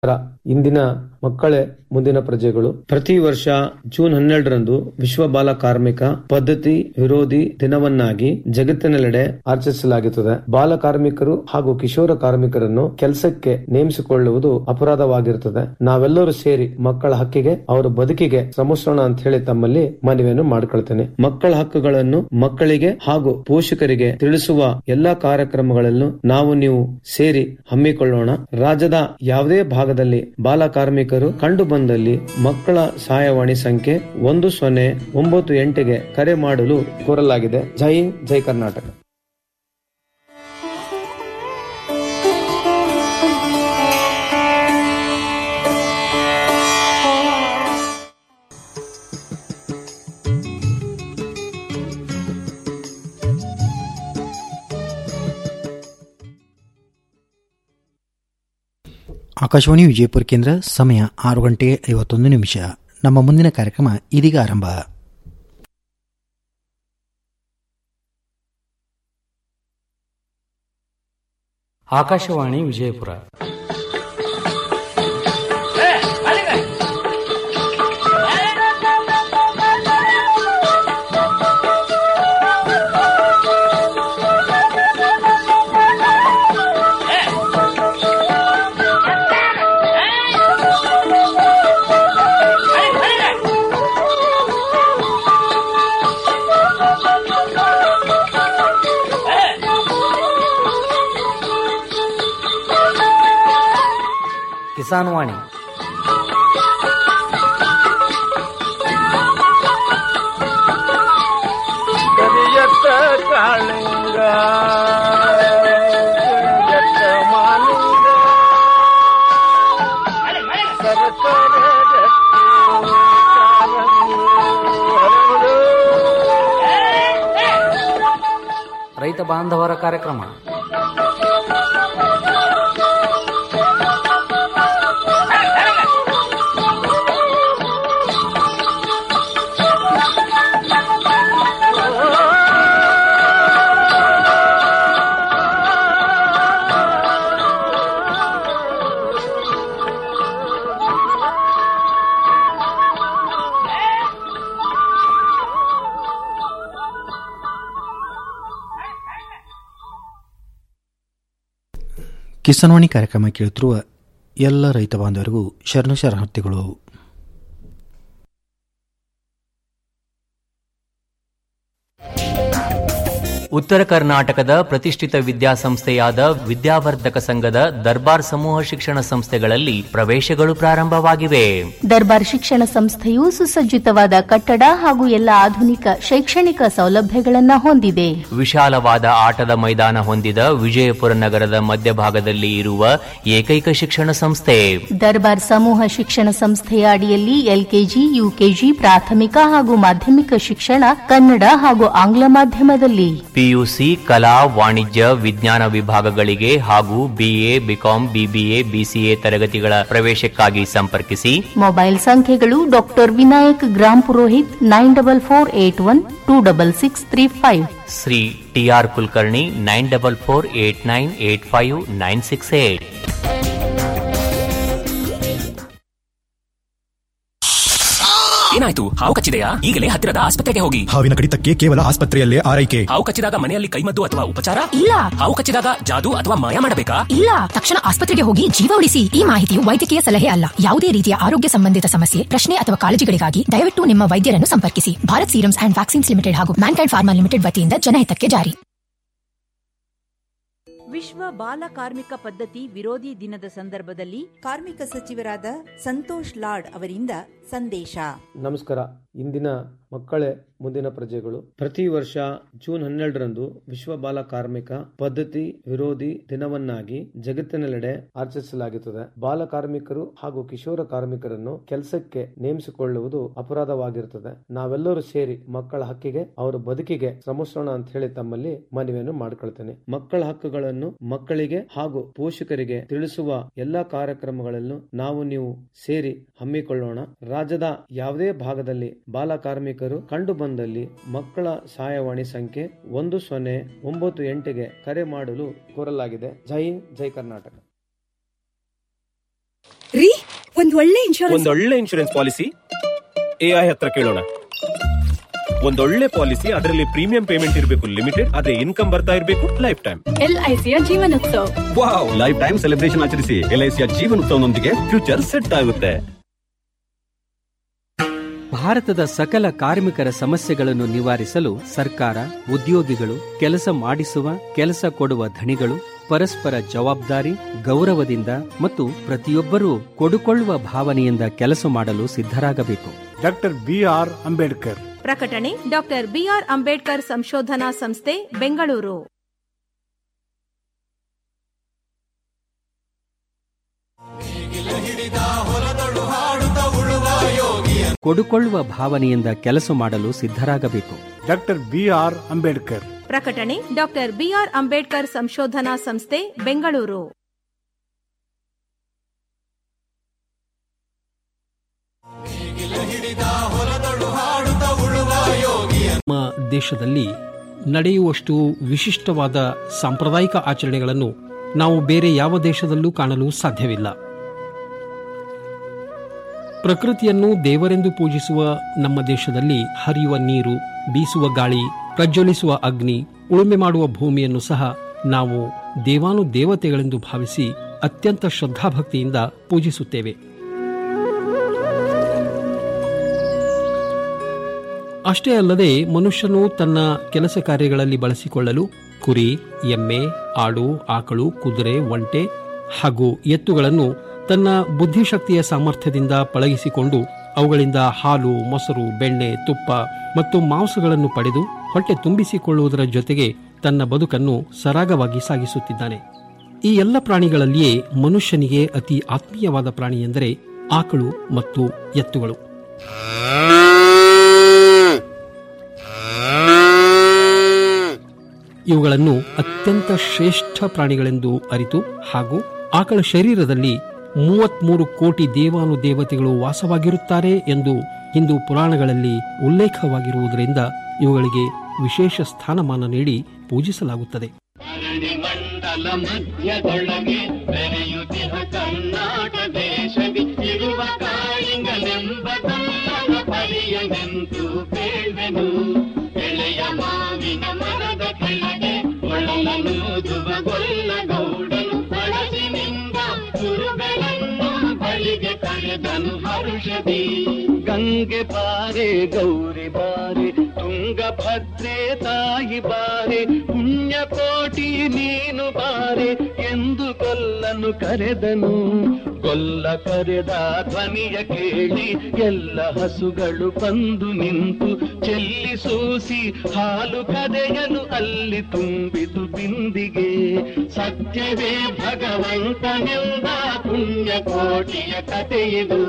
ಇಂದಿನ ಮಕ್ಕಳೇ ಮುಂದಿನ ಪ್ರಜೆಗಳು ಪ್ರತಿ ವರ್ಷ ಜೂನ್ ಹನ್ನೆರಡರಂದು ವಿಶ್ವ ಬಾಲ ಕಾರ್ಮಿಕ ಪದ್ಧತಿ ವಿರೋಧಿ ದಿನವನ್ನಾಗಿ ಜಗತ್ತಿನೆಲ್ಲೆಡೆ ಆಚರಿಸಲಾಗುತ್ತದೆ ಬಾಲ ಕಾರ್ಮಿಕರು ಹಾಗೂ ಕಿಶೋರ ಕಾರ್ಮಿಕರನ್ನು ಕೆಲಸಕ್ಕೆ ನೇಮಿಸಿಕೊಳ್ಳುವುದು ಅಪರಾಧವಾಗಿರುತ್ತದೆ ನಾವೆಲ್ಲರೂ ಸೇರಿ ಮಕ್ಕಳ ಹಕ್ಕಿಗೆ ಅವರ ಬದುಕಿಗೆ ಶ್ರಮಿಸೋಣ ಅಂತ ಹೇಳಿ ತಮ್ಮಲ್ಲಿ ಮನವಿಯನ್ನು ಮಾಡಿಕೊಳ್ತೇನೆ ಮಕ್ಕಳ ಹಕ್ಕುಗಳನ್ನು ಮಕ್ಕಳಿಗೆ ಹಾಗೂ ಪೋಷಕರಿಗೆ ತಿಳಿಸುವ ಎಲ್ಲಾ ಕಾರ್ಯಕ್ರಮಗಳನ್ನು ನಾವು ನೀವು ಸೇರಿ ಹಮ್ಮಿಕೊಳ್ಳೋಣ ರಾಜ್ಯದ ಯಾವುದೇ ಭಾಗದಲ್ಲಿ ಬಾಲ ಕಾರ್ಮಿಕರು ಕಂಡು ಬಂದಲ್ಲಿ ಮಕ್ಕಳ ಸಹಾಯವಾಣಿ ಸಂಖ್ಯೆ ಒಂದು ಸೊನ್ನೆ ಒಂಬತ್ತು ಎಂಟಿಗೆ ಕರೆ ಮಾಡಲು ಕೋರಲಾಗಿದೆ ಜೈ ಹಿಂದ್ ಜೈ ಕರ್ನಾಟಕ ಆಕಾಶವಾಣಿ ವಿಜಯಪುರ ಕೇಂದ್ರ ಸಮಯ ಆರು ಗಂಟೆ ಐವತ್ತೊಂದು ನಿಮಿಷ ನಮ್ಮ ಮುಂದಿನ ಕಾರ್ಯಕ್ರಮ ಇದೀಗ ಆರಂಭ ಆಕಾಶವಾಣಿ ವಿಜಯಪುರ ಕಿಸಾನ್ ವಾಣಿ ಕರಿಯತ್ತ ಕಾಳಿಂಗ ಕರಿಯತ್ತ ಮಾಲಿಂಗ ಸರಸರ ಗಟ್ಟಿ ಕಾಲಂಗಿ ಹರಳು. ರೈತ ಬಾಂಧವರ ಕಾರ್ಯಕ್ರಮ ಕಿಸಾನ್ವಾಣಿ ಕಾರ್ಯಕ್ರಮ ಕೇಳುತ್ತಿರುವ ಎಲ್ಲ ರೈತ ಬಾಂಧವರಿಗೂ ಶರಣ ಶರಣಾರ್ಥಿಗಳು ಉತ್ತರ ಕರ್ನಾಟಕದ ಪ್ರತಿಷ್ಠಿತ ವಿದ್ಯಾಸಂಸ್ಥೆಯಾದ ವಿದ್ಯಾವರ್ಧಕ ಸಂಘದ ದರ್ಬಾರ್ ಸಮೂಹ ಶಿಕ್ಷಣ ಸಂಸ್ಥೆಗಳಲ್ಲಿ ಪ್ರವೇಶಗಳು ಪ್ರಾರಂಭವಾಗಿವೆ ದರ್ಬಾರ್ ಶಿಕ್ಷಣ ಸಂಸ್ಥೆಯು ಸುಸಜ್ಜಿತವಾದ ಕಟ್ಟಡ ಹಾಗೂ ಎಲ್ಲ ಆಧುನಿಕ ಶೈಕ್ಷಣಿಕ ಸೌಲಭ್ಯಗಳನ್ನು ಹೊಂದಿದೆ ವಿಶಾಲವಾದ ಆಟದ ಮೈದಾನ ಹೊಂದಿದ ವಿಜಯಪುರ ನಗರದ ಮಧ್ಯಭಾಗದಲ್ಲಿ ಇರುವ ಏಕೈಕ ಶಿಕ್ಷಣ ಸಂಸ್ಥೆ ದರ್ಬಾರ್ ಸಮೂಹ ಶಿಕ್ಷಣ ಸಂಸ್ಥೆಯ ಅಡಿಯಲ್ಲಿ ಎಲ್ಕೆಜಿ ಯುಕೆಜಿ ಪ್ರಾಥಮಿಕ ಹಾಗೂ ಮಾಧ್ಯಮಿಕ ಶಿಕ್ಷಣ ಕನ್ನಡ ಹಾಗೂ ಆಂಗ್ಲ ಮಾಧ್ಯಮದಲ್ಲಿ ಪಿಯುಸಿ ಕಲಾ ವಾಣಿಜ್ಯ ವಿಜ್ಞಾನ ವಿಭಾಗಗಳಿಗೆ ಹಾಗೂ ಬಿಎ ಬಿಕಾಂ ಬಿಬಿಎ ಬಿಸಿಎ ತರಗತಿಗಳ ಪ್ರವೇಶಕ್ಕಾಗಿ ಸಂಪರ್ಕಿಸಿ ಮೊಬೈಲ್ ಸಂಖ್ಯೆಗಳು doctor Vinayak Grampurohit nine double four eight one two double six three five Shri T R Kulkarni nine double four eight nine eight five nine six eight ಏನಾಯ್ತು ಹಾವು ಕಚ್ಚಿದೆಯಾ ಈಗಲೇ ಹತ್ತಿರದ ಆಸ್ಪತ್ರೆಗೆ ಹೋಗಿ ಹಾವಿನ ಕಡಿತಕ್ಕೆ ಕೇವಲ ಆಸ್ಪತ್ರೆಯಲ್ಲೇ ಆರೈಕೆ ಹಾವು ಕಚ್ಚಿದಾಗ ಮನೆಯಲ್ಲಿ ಕೈಮದ್ದು ಅಥವಾ ಉಪಚಾರ ಇಲ್ಲ ಹಾವು ಕಚ್ಚಿದಾಗ ಜಾದು ಅಥವಾ ಮಾಯ ಮಾಡಬೇಕಾ ಇಲ್ಲ ತಕ್ಷಣ ಆಸ್ಪತ್ರೆಗೆ ಹೋಗಿ ಜೀವ ಉಳಿಸಿ ಈ ಮಾಹಿತಿಯು ವೈದ್ಯಕೀಯ ಸಲಹೆ ಅಲ್ಲ ಯಾವುದೇ ರೀತಿಯ ಆರೋಗ್ಯ ಸಂಬಂಧಿತ ಸಮಸ್ಯೆ ಪ್ರಶ್ನೆ ಅಥವಾ ಕಾಳಜಿಗಳಿಗಾಗಿ ದಯವಿಟ್ಟು ನಿಮ್ಮ ವೈದ್ಯರನ್ನು ಸಂಪರ್ಕಿಸಿ Bharat Serums and Vaccines Limited ಹಾಗೂ ಮ್ಯಾನ್ಕೈಂಡ್ ಫಾರ್ಮಾ ಲಿಮಿಟೆಡ್ ವತಿಯಿಂದ ಜನಹಿತಕ್ಕೆ ಜಾರಿ ವಿಶ್ವ ಬಾಲ ಕಾರ್ಮಿಕ ಪದ್ಧತಿ ವಿರೋಧಿ ದಿನದ ಸಂದರ್ಭದಲ್ಲಿ ಕಾರ್ಮಿಕ ಸಚಿವರಾದ ಸಂತೋಷ್ ಲಾಡ್ ಅವರಿಂದ ಸಂದೇಶ ನಮಸ್ಕಾರ ಇಂದಿನ ಮಕ್ಕಳೇ ಮುಂದಿನ ಪ್ರಜೆಗಳು ಪ್ರತಿ ವರ್ಷ ಜೂನ್ ಹನ್ನೆರಡರಂದು ವಿಶ್ವ ಬಾಲ ಕಾರ್ಮಿಕ ಪದ್ಧತಿ ವಿರೋಧಿ ದಿನವನ್ನಾಗಿ ಜಗತ್ತಿನೆಲ್ಲೆಡೆ ಆಚರಿಸಲಾಗುತ್ತದೆ ಬಾಲ ಕಾರ್ಮಿಕರು ಹಾಗೂ ಕಿಶೋರ ಕಾರ್ಮಿಕರನ್ನು ಕೆಲಸಕ್ಕೆ ನೇಮಿಸಿಕೊಳ್ಳುವುದು ಅಪರಾಧವಾಗಿರುತ್ತದೆ ನಾವೆಲ್ಲರೂ ಸೇರಿ ಮಕ್ಕಳ ಹಕ್ಕಿಗೆ ಅವರ ಬದುಕಿಗೆ ಶ್ರಮಿಸೋಣ ಅಂತ ಹೇಳಿ ತಮ್ಮಲ್ಲಿ ಮನವಿಯನ್ನು ಮಾಡಿಕೊಳ್ತೇನೆ ಮಕ್ಕಳ ಹಕ್ಕುಗಳನ್ನು ಮಕ್ಕಳಿಗೆ ಹಾಗೂ ಪೋಷಕರಿಗೆ ತಿಳಿಸುವ ಎಲ್ಲಾ ಕಾರ್ಯಕ್ರಮಗಳನ್ನು ನಾವು ನೀವು ಸೇರಿ ಹಮ್ಮಿಕೊಳ್ಳೋಣ ರಾಜ್ಯದ ಯಾವುದೇ ಭಾಗದಲ್ಲಿ ಬಾಲ ಕಾರ್ಮಿಕರು ಕಂಡು ಬಂದಲ್ಲಿ ಮಕ್ಕಳ ಸಹಾಯವಾಣಿ ಸಂಖ್ಯೆ ಒಂದು ಸೊನ್ನೆ ಒಂಬತ್ತು ಎಂಟಿಗೆ ಕರೆ ಮಾಡಲು ಕೋರಲಾಗಿದೆ ಜೈ ಹಿಂದ್ ಜೈ ಕರ್ನಾಟಕ ಒಂದ್ ಒಳ್ಳೆ ಇನ್ಶೂರೆನ್ಸ್ ಒಂದೊಳ್ಳೆ ಇನ್ಶೂರೆನ್ಸ್ ಪಾಲಿಸಿ ಎಐ ಹತ್ರ ಕೇಳೋಣ ಒಂದೊಳ್ಳೆ ಪಾಲಿಸಿ ಅದರಲ್ಲಿ ಪ್ರೀಮಿಯಂ ಪೇಮೆಂಟ್ ಇರಬೇಕು ಲಿಮಿಟೆಡ್ ಅದೇ ಇನ್ಕಮ್ ಬರ್ತಾ ಇರಬೇಕು ಲೈಫ್ ಟೈಮ್ ಎಲ್ಐಸಿಯ Jeevanotsava wow lifetime celebration ಆಚರಿಸಿ ಎಲ್ಐಸಿಯ ಜೀವನೋತ್ಸವನೊಂದಿಗೆ ಫ್ಯೂಚರ್ ಸೆಟ್ ಆಗುತ್ತೆ ಭಾರತದ ಸಕಲ ಕಾರ್ಮಿಕರ ಸಮಸ್ಯೆಗಳನ್ನು ನಿವಾರಿಸಲು ಸರ್ಕಾರ ಉದ್ಯೋಗಿಗಳು ಕೆಲಸ ಮಾಡಿಸುವ ಕೆಲಸ ಕೊಡುವ ಧಣಿಗಳು ಪರಸ್ಪರ ಜವಾಬ್ದಾರಿ ಗೌರವದಿಂದ ಮತ್ತು ಪ್ರತಿಯೊಬ್ಬರೂ ಕೊಡುಕೊಳ್ಳುವ ಭಾವನೆಯಿಂದ ಕೆಲಸ ಮಾಡಲು ಸಿದ್ಧರಾಗಬೇಕು ಡಾಕ್ಟರ್ ಬಿ ಆರ್ ಅಂಬೇಡ್ಕರ್ ಪ್ರಕಟಣೆ ಡಾಕ್ಟರ್ ಬಿಆರ್ ಅಂಬೇಡ್ಕರ್ ಸಂಶೋಧನಾ ಸಂಸ್ಥೆ ಬೆಂಗಳೂರು ಕೊಡುಕೊಳ್ಳುವ ಭಾವನೆಯಿಂದ ಕೆಲಸ ಮಾಡಲು ಸಿದ್ಧರಾಗಬೇಕು ಡಾಕ್ಟರ್ ಬಿ ಆರ್ ಅಂಬೇಡ್ಕರ್ ಪ್ರಕಟಣೆ ಡಾಕ್ಟರ್ ಬಿಆರ್ ಅಂಬೇಡ್ಕರ್ ಸಂಶೋಧನಾ ಸಂಸ್ಥೆ ಬೆಂಗಳೂರು ನಮ್ಮ ದೇಶದಲ್ಲಿ ನಡೆಯುವಷ್ಟು ವಿಶಿಷ್ಟವಾದ ಸಾಂಪ್ರದಾಯಿಕ ಆಚರಣೆಗಳನ್ನು ನಾವು ಬೇರೆ ಯಾವ ದೇಶದಲ್ಲೂ ಕಾಣಲು ಸಾಧ್ಯವಿಲ್ಲ ಪ್ರಕೃತಿಯನ್ನು ದೇವರೆಂದು ಪೂಜಿಸುವ ನಮ್ಮ ದೇಶದಲ್ಲಿ ಹರಿಯುವ ನೀರು ಬೀಸುವ ಗಾಳಿ ಪ್ರಜ್ವಲಿಸುವ ಅಗ್ನಿ ಉಳುಮೆ ಮಾಡುವ ಭೂಮಿಯನ್ನು ಸಹ ನಾವು ದೇವಾನು ದೇವತೆಗಳೆಂದು ಭಾವಿಸಿ ಅತ್ಯಂತ ಶ್ರದ್ಧಾಭಕ್ತಿಯಿಂದ ಪೂಜಿಸುತ್ತೇವೆ ಅಷ್ಟೇ ಅಲ್ಲದೆ ಮನುಷ್ಯನು ತನ್ನ ಕೆಲಸ ಕಾರ್ಯಗಳಲ್ಲಿ ಬಳಸಿಕೊಳ್ಳಲು ಕುರಿ ಎಮ್ಮೆ ಆಡು ಆಕಳು ಕುದುರೆ ಒಂಟೆ ಹಾಗೂ ಎತ್ತುಗಳನ್ನು ತನ್ನ ಬುದ್ಧಿಶಕ್ತಿಯ ಸಾಮರ್ಥ್ಯದಿಂದ ಪಳಗಿಸಿಕೊಂಡು ಅವುಗಳಿಂದ ಹಾಲು ಮೊಸರು ಬೆಣ್ಣೆ ತುಪ್ಪ ಮತ್ತು ಮಾಂಸಗಳನ್ನು ಪಡೆದು ಹೊಟ್ಟೆ ತುಂಬಿಸಿಕೊಳ್ಳುವುದರ ಜೊತೆಗೆ ತನ್ನ ಬದುಕನ್ನು ಸರಾಗವಾಗಿ ಸಾಗಿಸುತ್ತಿದ್ದಾನೆ ಈ ಎಲ್ಲ ಪ್ರಾಣಿಗಳಲ್ಲಿಯೇ ಮನುಷ್ಯನಿಗೆ ಅತಿ ಆತ್ಮೀಯವಾದ ಪ್ರಾಣಿ ಎಂದರೆ ಆಕಳು ಮತ್ತು ಎತ್ತುಗಳು ಇವುಗಳನ್ನು ಅತ್ಯಂತ ಶ್ರೇಷ್ಠ ಪ್ರಾಣಿಗಳೆಂದು ಅರಿತು ಹಾಗೂ ಆಕಳ ಶರೀರದಲ್ಲಿ ಮೂವತ್ಮೂರು ಕೋಟಿ ದೇವಾನು ದೇವತೆಗಳು ವಾಸವಾಗಿರುತ್ತಾರೆ ಎಂದು ಹಿಂದೂ ಪುರಾಣಗಳಲ್ಲಿ ಉಲ್ಲೇಖವಾಗಿರುವುದರಿಂದ ಇವುಗಳಿಗೆ ವಿಶೇಷ ಸ್ಥಾನಮಾನ ನೀಡಿ ಪೂಜಿಸಲಾಗುತ್ತದೆ ಮಂಡಲ ಮಧ್ಯದೊಳಗೆ ಬೆರೆಯುತ್ತಿಹ ಕರ್ನಾಟ ದೇಶದಿ ಇರುವ ಕಾಳಿಂಗನೆಂಬ ಕನ್ನಡ ಪರಿಯ ನಿಂತು ಬೇಳ್ವೆನು ಎಳೆಯ ಮಾವಿನ ಮರದ ಕೆಳಗೆ ಒಳಲನೂದುವ ಗೊಲ್ಲ ಗೌಡನು ಬಳಸಿನಿಂದ ಕುರುಗಳನ್ನು ಬಳಿಗೆ ಕರೆದನು ಹರುಷದಿ ಗಂಗೆ ಬಾರೆ ಗೌರಿ ಬಾರೆ ತುಂಗಭದ್ರೆ ತಾಯಿ ಬಾರೆ ಪುಣ್ಯ ಕೋಟಿ ನೀನು ಬಾರೆ ಎಂದು ಕೊಲ್ಲನು ಕರೆದನು ಕೊಲ್ಲ ಕರೆದ ಧ್ವನಿಯ ಕೇಳಿ ಎಲ್ಲ ಹಸುಗಳು ಬಂದು ನಿಂತು ಚೆಲ್ಲಿ ಸೂಸಿ ಹಾಲು ಕದೆಯಲು ಅಲ್ಲಿ ತುಂಬಿತು ಬಿಂದಿಗೆ ಸತ್ಯವೇ ಭಗವಂತನೆಂದ ಪುಣ್ಯ ಕೋಟಿಯ ಕಥೆಯಿದು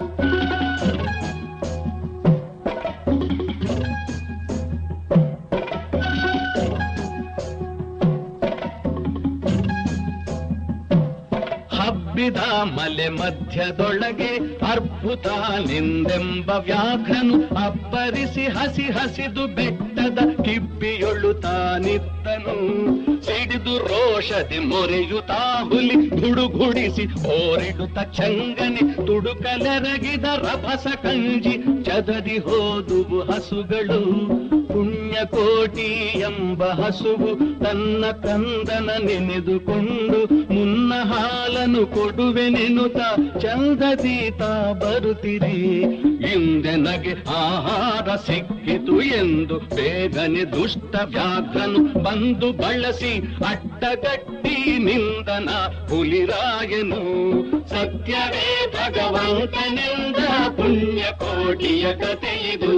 ಹಬ್ಬಿದ ಮಲೆ ಮಧ್ಯದೊಳಗೆ ಅದ್ಭುತ ನಿಂದೆಂಬ ವ್ಯಾಘ್ರನು ಅಬ್ಬರಿಸಿ ಹಸಿ ಹಸಿದು ಬೆಟ್ಟದ ಕಿಬ್ಬಿಯೊಳು ತಾನಿದ್ದನು ಸಿಡಿದು ರೋಷದಿ ಮೊರೆಯುತ್ತಾ ಹುಲಿ ಗುಡುಗುಡಿಸಿ ಓರಿಡುತ್ತ ಚಂಗನೆ ತುಡುಕಲೆರಗಿದ ರಭಸ ಕಂಜಿ ಚದರಿ ಹೋದುವು ಹಸುಗಳು ಪುಣ್ಯಕೋಟಿ ಎಂಬ ಹಸುವು ತನ್ನ ಕಂದನ ನೆನೆದುಕೊಂಡು ಮುನ್ನ ಹಾಲನು ಕೊಡುವೆನೆನುತ ಚಂದದೀತ ಬರುತ್ತಿರಿ ಇಂದೆನಗೆ ಆಹಾರ ಸಿಕ್ಕಿತು ಎಂದು ಬೇಗನೆ ದುಷ್ಟ ವ್ಯಾಘ್ರನು ಬಂದು ಬಳಸಿ ಅಡ್ಡಗಟ್ಟಿ ನಿಂದನ ಹುಲಿರಾಯನು ಸತ್ಯವೇ ಭಗವಂತನೆಂದ ಪುಣ್ಯ ಕೋಟಿಯ ಕಥೆಯಿದು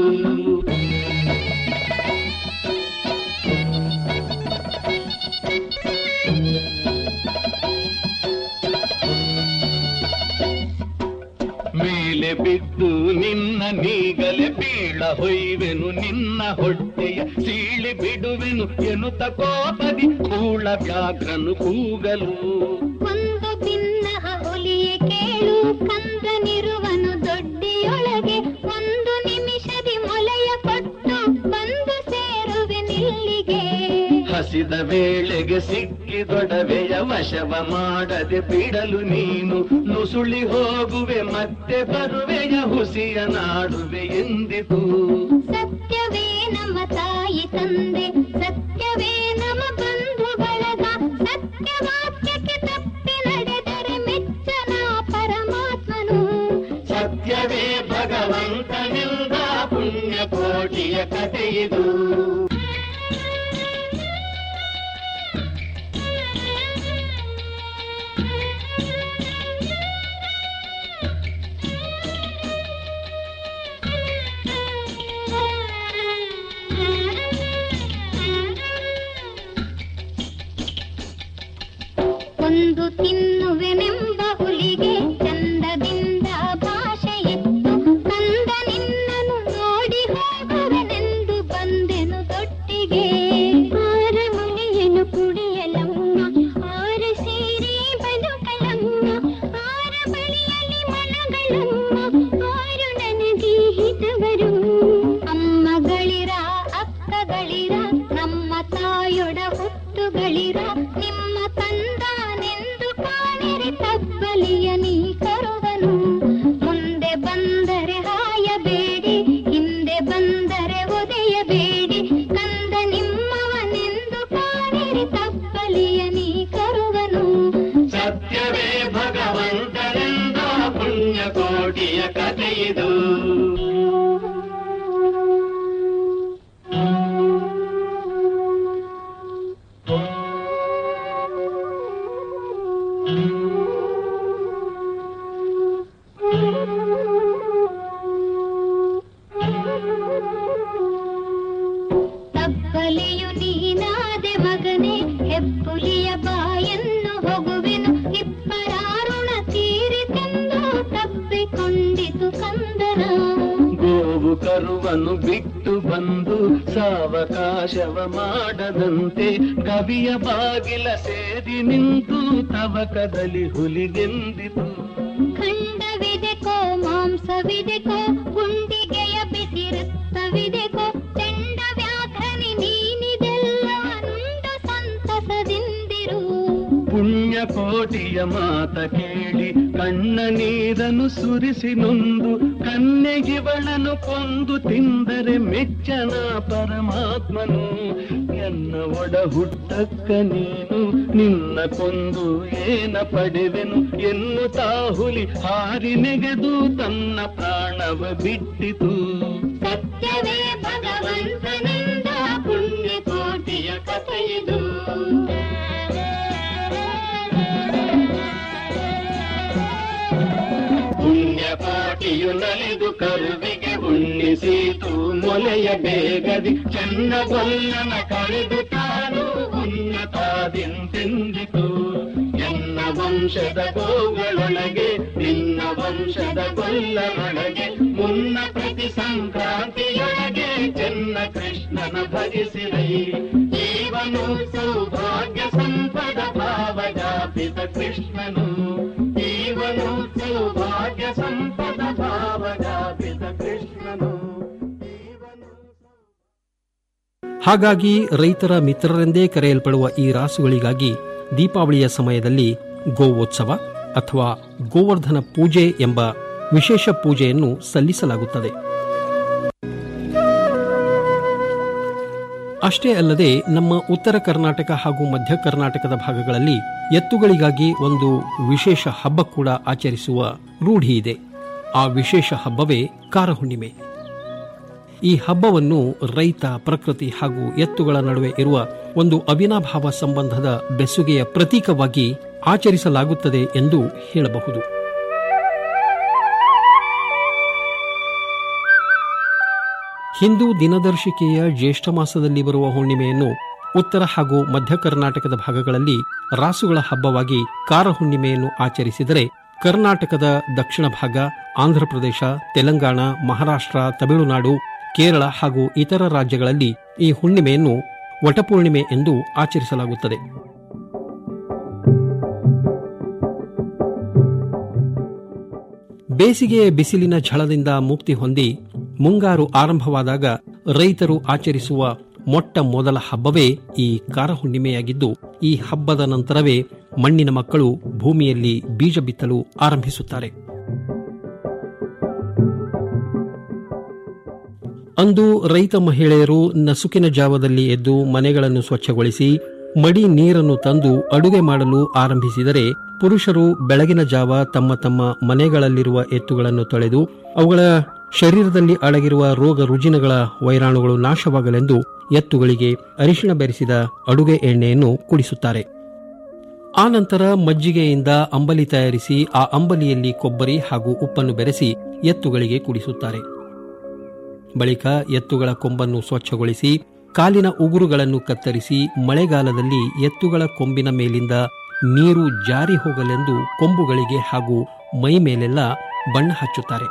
ಮೇಲೆ ಬಿದ್ದು ನಿನ್ನ ನೀಗಲೆ ಬೀಳ ಹೊಯ್ವೆನು ನಿನ್ನ ಹೊಟ್ಟೆಯ ಸೀಳಿ ಬಿಡುವೆನು ಎನ್ನುತ್ತ ಕೋಪದಿ ಕೂಳ ವ್ಯಾಘ್ರನು ಕೂಗಲು ಒಂದು ಭಿನ್ನಹ ಹುಲಿಯೇ ಕೇಳು ಕಂದನಿರುವನು ದೊಡ್ಡಿಯೊಳಗೆ ಒಂದು ನಿಮಿಷದಿ ಮೊಲೆಯ ಕೊಟ್ಟು ಬಂದು ಸೇರುವೆ ನಿಲ್ಲಿಗೆ ಹಸಿದ ಕಷ್ಟದ ವೇಳೆಗೆ ಸಿಕ್ಕಿದೊಡವೆಯ ವಶವ ಮಾಡದೆ ಬಿಡಲು ನೀನು ನುಸುಳಿ ಹೋಗುವೆ ಮತ್ತೆ ಬರುವೆಯ ಹುಸಿಯ ನಾಡುವೆ ಎಂದಿತು ಸತ್ಯವೇ ನಮ್ಮ ತಾಯಿ ತಂದೆ ಸತ್ಯವೇ ನಮ್ಮ ಬಂಧು ಬಳಗ ಸತ್ಯವಾಕ್ಯಕ್ಕೆ ತಪ್ಪಿ ನಡೆದರೆ ಮೆಚ್ಚನ ಪರಮಾತ್ಮನು ಸತ್ಯವೇ ಭಗವಂತನಿಂದ ಪುಣ್ಯ ಕೋಟಿಯ ಕಥೆಯಿದು ಒಂದು ತಿನ್ನುವೆನೆಂಬ ಹುಲಿಗೆ ಚಂದದಿಂದ ಭಾಷೆ ಇತ್ತು ಕಂದ ನಿನ್ನನು ನೋಡಿ ಹೋಗುವೆನೆಂದು ಬಂದೆನು ತೊಟ್ಟಿಗೆ ಆರ ಮುನಿಯನು ಕುಡಿಯಲಮ್ಮ ಆರ ಸೇರಿ ಬದುಕಲಮ್ಮ ಆರ ಬಳಿಯಲ್ಲಿ ಮನಗಳಮ್ಮ ಆರು ನನಗೆ ಹಿತವರು ಅಮ್ಮಗಳಿರ ಅಕ್ಕಗಳಿರ ನಮ್ಮ ತಾಯೊಡ ಹುಟ್ಟುಗಳಿರ ನಿಮ್ಮ ತಂದಾನೆಂದು ಕಾಣಿರಿ ತಬ್ಬಲಿಯ ನೀ ಕರುವನು ಮುಂದೆ ಬಂದರೆ ಹಾಯಬೇಡಿ ಹಿಂದೆ ಬಂದರೆ ಒದೆಯಬೇಡಿ ಕಂದ ನಿಮ್ಮವನೆಂದು ಕಾಣಿರಿ ತಬ್ಬಲಿಯ ನೀ ಕರುವನು ಸತ್ಯವೇ ಭಗವಂತನಿಂದ ಪುಣ್ಯ ಕೋಟಿಯ ಕಥೆಯಿದು ತಬ್ಬಲಿಯು ನೀನಾದೆ ಮಗನೇ ಹೆಬ್ಬುಲಿಯ ಬಾಯನ್ನು ಹೊಗುವೆನು ಇಬ್ಬರಾರುಣ ತೀರಿತೆಂದು ತಬ್ಬಿಕೊಂಡಿತು ಕಂದನ ಗೋವು ಕರುವನ್ನು ಬಿಟ್ಟು ಬಂದು ಸಾವಕಾಶವ ಮಾಡದಂತೆ ಕವಿಯ ಬಾಗಿಲ ಸೇರಿ ನಿಂತು ತವಕದಲ್ಲಿ ಹುಲಿಗೆಂದಿತು ಖಂಡವಿದೆಕೋ ಮಾಂಸವಿದೆಕೋ ಗುಂಡಿಗೆಯ ಬಿಸಿ ರಕ್ತವಿದೆಕೋ ಚೆಂಡ ವ್ಯಾಘ್ರನಿ ನೀನಿದೆಲ್ಲ ನುಂಡು ಸಂತಸದಿಂದಿರು ಪುಣ್ಯ ಕೋಟಿಯ ಮಾತ ಕೇಳಿ ಕಣ್ಣ ನೀರನ್ನು ಸುರಿಸಿ ನೊಂದು ಕನ್ನೆಗಿವಳನು ಕೊಂದು ತಿಂದರೆ ಮೆಚ್ಚನ ಪರಮಾತ್ಮನು ಎನ್ನ ಒಡ ಹುಟ್ಟಕ್ಕ ನೀನು ನಿನ್ನ ಕೊಂದು ಏನ ಪಡೆವೆನು ಎನ್ನುತ್ತಾ ಹುಲಿ ಹಾರಿ ನೆಗೆದು ತನ್ನ ಪ್ರಾಣವ ಬಿಟ್ಟಿತು ಸತ್ಯವೇ ಭಗವಂತನಿಂದ ಪುಣ್ಯ ಕೋಟಿಯ ಕಥೆಯಿದು ಪುಣ್ಯ ಕೋಟಿಯು ನಲಿದು ಕರುವಿಗೆ ಉಣ್ಣಿಸಿತು ಮೊಲೆಯ ಬೇಗದಿ ಚೆನ್ನ ಗೊಲ್ಲನ ಕಳೆದು ತಾನು ಉನ್ನತಾದಿಂತೆಂದಿತು ಎನ್ನ ವಂಶದ ಗೋಗಳೊಳಗೆ ನಿನ್ನ ವಂಶದ ಗೊಲ್ಲರೊಳಗೆ ಮುನ್ನ ಪ್ರತಿ ಸಂಕ್ರಾಂತಿಯೊಳಗೆ ಚೆನ್ನ ಕೃಷ್ಣನ ಭಜಿಸಿರೈ ಜೀವನು ಸೌಭಾಗ್ಯ ಸಂಪದ ಭಾವಜಾಪಿತ ಕೃಷ್ಣನು ಜೀವನು ಸೌಭಾಗ್ಯ ಸಂಪದ ಭಾವಜಾಪಿತ ಕೃಷ್ಣನು ಹಾಗಾಗಿ ರೈತರ ಮಿತ್ರರೆಂದೇ ಕರೆಯಲ್ಪಡುವ ಈ ರಾಸುಗಳಿಗಾಗಿ ದೀಪಾವಳಿಯ ಸಮಯದಲ್ಲಿ ಗೋವೋತ್ಸವ ಅಥವಾ ಗೋವರ್ಧನ ಪೂಜೆ ಎಂಬ ವಿಶೇಷ ಪೂಜೆಯನ್ನು ಸಲ್ಲಿಸಲಾಗುತ್ತದೆ ಅಷ್ಟೇ ಅಲ್ಲದೆ ನಮ್ಮ ಉತ್ತರ ಕರ್ನಾಟಕ ಹಾಗೂ ಮಧ್ಯ ಕರ್ನಾಟಕದ ಭಾಗಗಳಲ್ಲಿ ಎತ್ತುಗಳಿಗಾಗಿ ಒಂದು ವಿಶೇಷ ಹಬ್ಬ ಕೂಡ ಆಚರಿಸುವ ರೂಢಿ ಇದೆ ಆ ವಿಶೇಷ ಹಬ್ಬವೇ ಕಾರಹುಣ್ಣಿಮೆ ಈ ಹಬ್ಬವನ್ನು ರೈತ ಪ್ರಕೃತಿ ಹಾಗೂ ಎತ್ತುಗಳ ನಡುವೆ ಇರುವ ಒಂದು ಅವಿನಾಭಾವ ಸಂಬಂಧದ ಬೆಸುಗೆಯ ಪ್ರತೀಕವಾಗಿ ಆಚರಿಸಲಾಗುತ್ತದೆ ಎಂದು ಹೇಳಬಹುದು ಹಿಂದೂ ದಿನದರ್ಶಿಕೆಯ ಜ್ಯೇಷ್ಠ ಮಾಸದಲ್ಲಿ ಬರುವ ಹುಣ್ಣಿಮೆಯನ್ನು ಉತ್ತರ ಹಾಗೂ ಮಧ್ಯ ಕರ್ನಾಟಕದ ಭಾಗಗಳಲ್ಲಿ ರಾಸುಗಳ ಹಬ್ಬವಾಗಿ ಕಾರ ಹುಣ್ಣಿಮೆಯನ್ನು ಆಚರಿಸಿದರೆ ಕರ್ನಾಟಕದ ದಕ್ಷಿಣ ಭಾಗ ಆಂಧ್ರಪ್ರದೇಶ ತೆಲಂಗಾಣ ಮಹಾರಾಷ್ಟ್ರ ತಮಿಳುನಾಡು ಕೇರಳ ಹಾಗೂ ಇತರ ರಾಜ್ಯಗಳಲ್ಲಿ ಈ ಹುಣ್ಣಿಮೆಯನ್ನು ವಟಪೂರ್ಣಿಮೆ ಎಂದು ಆಚರಿಸಲಾಗುತ್ತದೆ ಬೇಸಿಗೆಯ ಬಿಸಿಲಿನ ಝಳದಿಂದ ಮುಕ್ತಿ ಹೊಂದಿ ಮುಂಗಾರು ಆರಂಭವಾದಾಗ ರೈತರು ಆಚರಿಸುವ ಮೊಟ್ಟ ಮೊದಲ ಹಬ್ಬವೇ ಈ ಕಾರ ಹುಣ್ಣಿಮೆಯಾಗಿದ್ದು ಈ ಹಬ್ಬದ ನಂತರವೇ ಮಣ್ಣಿನ ಮಕ್ಕಳು ಭೂಮಿಯಲ್ಲಿ ಬೀಜ ಬಿತ್ತಲು ಆರಂಭಿಸುತ್ತಾರೆ ಅಂದು ರೈತ ಮಹಿಳೆಯರು ನಸುಕಿನ ಜಾವದಲ್ಲಿ ಎದ್ದು ಮನೆಗಳನ್ನು ಸ್ವಚ್ಛಗೊಳಿಸಿ ಮಡಿ ನೀರನ್ನು ತಂದು ಅಡುಗೆ ಮಾಡಲು ಆರಂಭಿಸಿದರೆ ಪುರುಷರು ಬೆಳಗಿನ ಜಾವ ತಮ್ಮ ತಮ್ಮ ಮನೆಗಳಲ್ಲಿರುವ ಎತ್ತುಗಳನ್ನು ತೊಳೆದು ಅವುಗಳ ಶರೀರದಲ್ಲಿ ಅಡಗಿರುವ ರೋಗ ರುಜಿನಗಳ ವೈರಾಣುಗಳು ನಾಶವಾಗಲೆಂದು ಎತ್ತುಗಳಿಗೆ ಅರಿಶಿಣ ಬೆರೆಸಿದ ಅಡುಗೆ ಎಣ್ಣೆಯನ್ನು ಕುಡಿಸುತ್ತಾರೆ ಆ ನಂತರ ಮಜ್ಜಿಗೆಯಿಂದ ಅಂಬಲಿ ತಯಾರಿಸಿ ಆ ಅಂಬಲಿಯಲ್ಲಿ ಕೊಬ್ಬರಿ ಹಾಗೂ ಉಪ್ಪನ್ನು ಬೆರೆಸಿ ಎತ್ತುಗಳಿಗೆ ಕುಡಿಸುತ್ತಾರೆ ಬಳಿಕ ಎತ್ತುಗಳ ಕೊಂಬನ್ನು ಸ್ವಚ್ಛಗೊಳಿಸಿ ಕಾಲಿನ ಉಗುರುಗಳನ್ನು ಕತ್ತರಿಸಿ ಮಳೆಗಾಲದಲ್ಲಿ ಎತ್ತುಗಳ ಕೊಂಬಿನ ಮೇಲಿಂದ ನೀರು ಜಾರಿ ಹೋಗಲೆಂದು ಕೊಂಬುಗಳಿಗೆ ಹಾಗೂ ಮೈ ಮೇಲೆಲ್ಲ ಬಣ್ಣ ಹಚ್ಚುತ್ತಾರೆ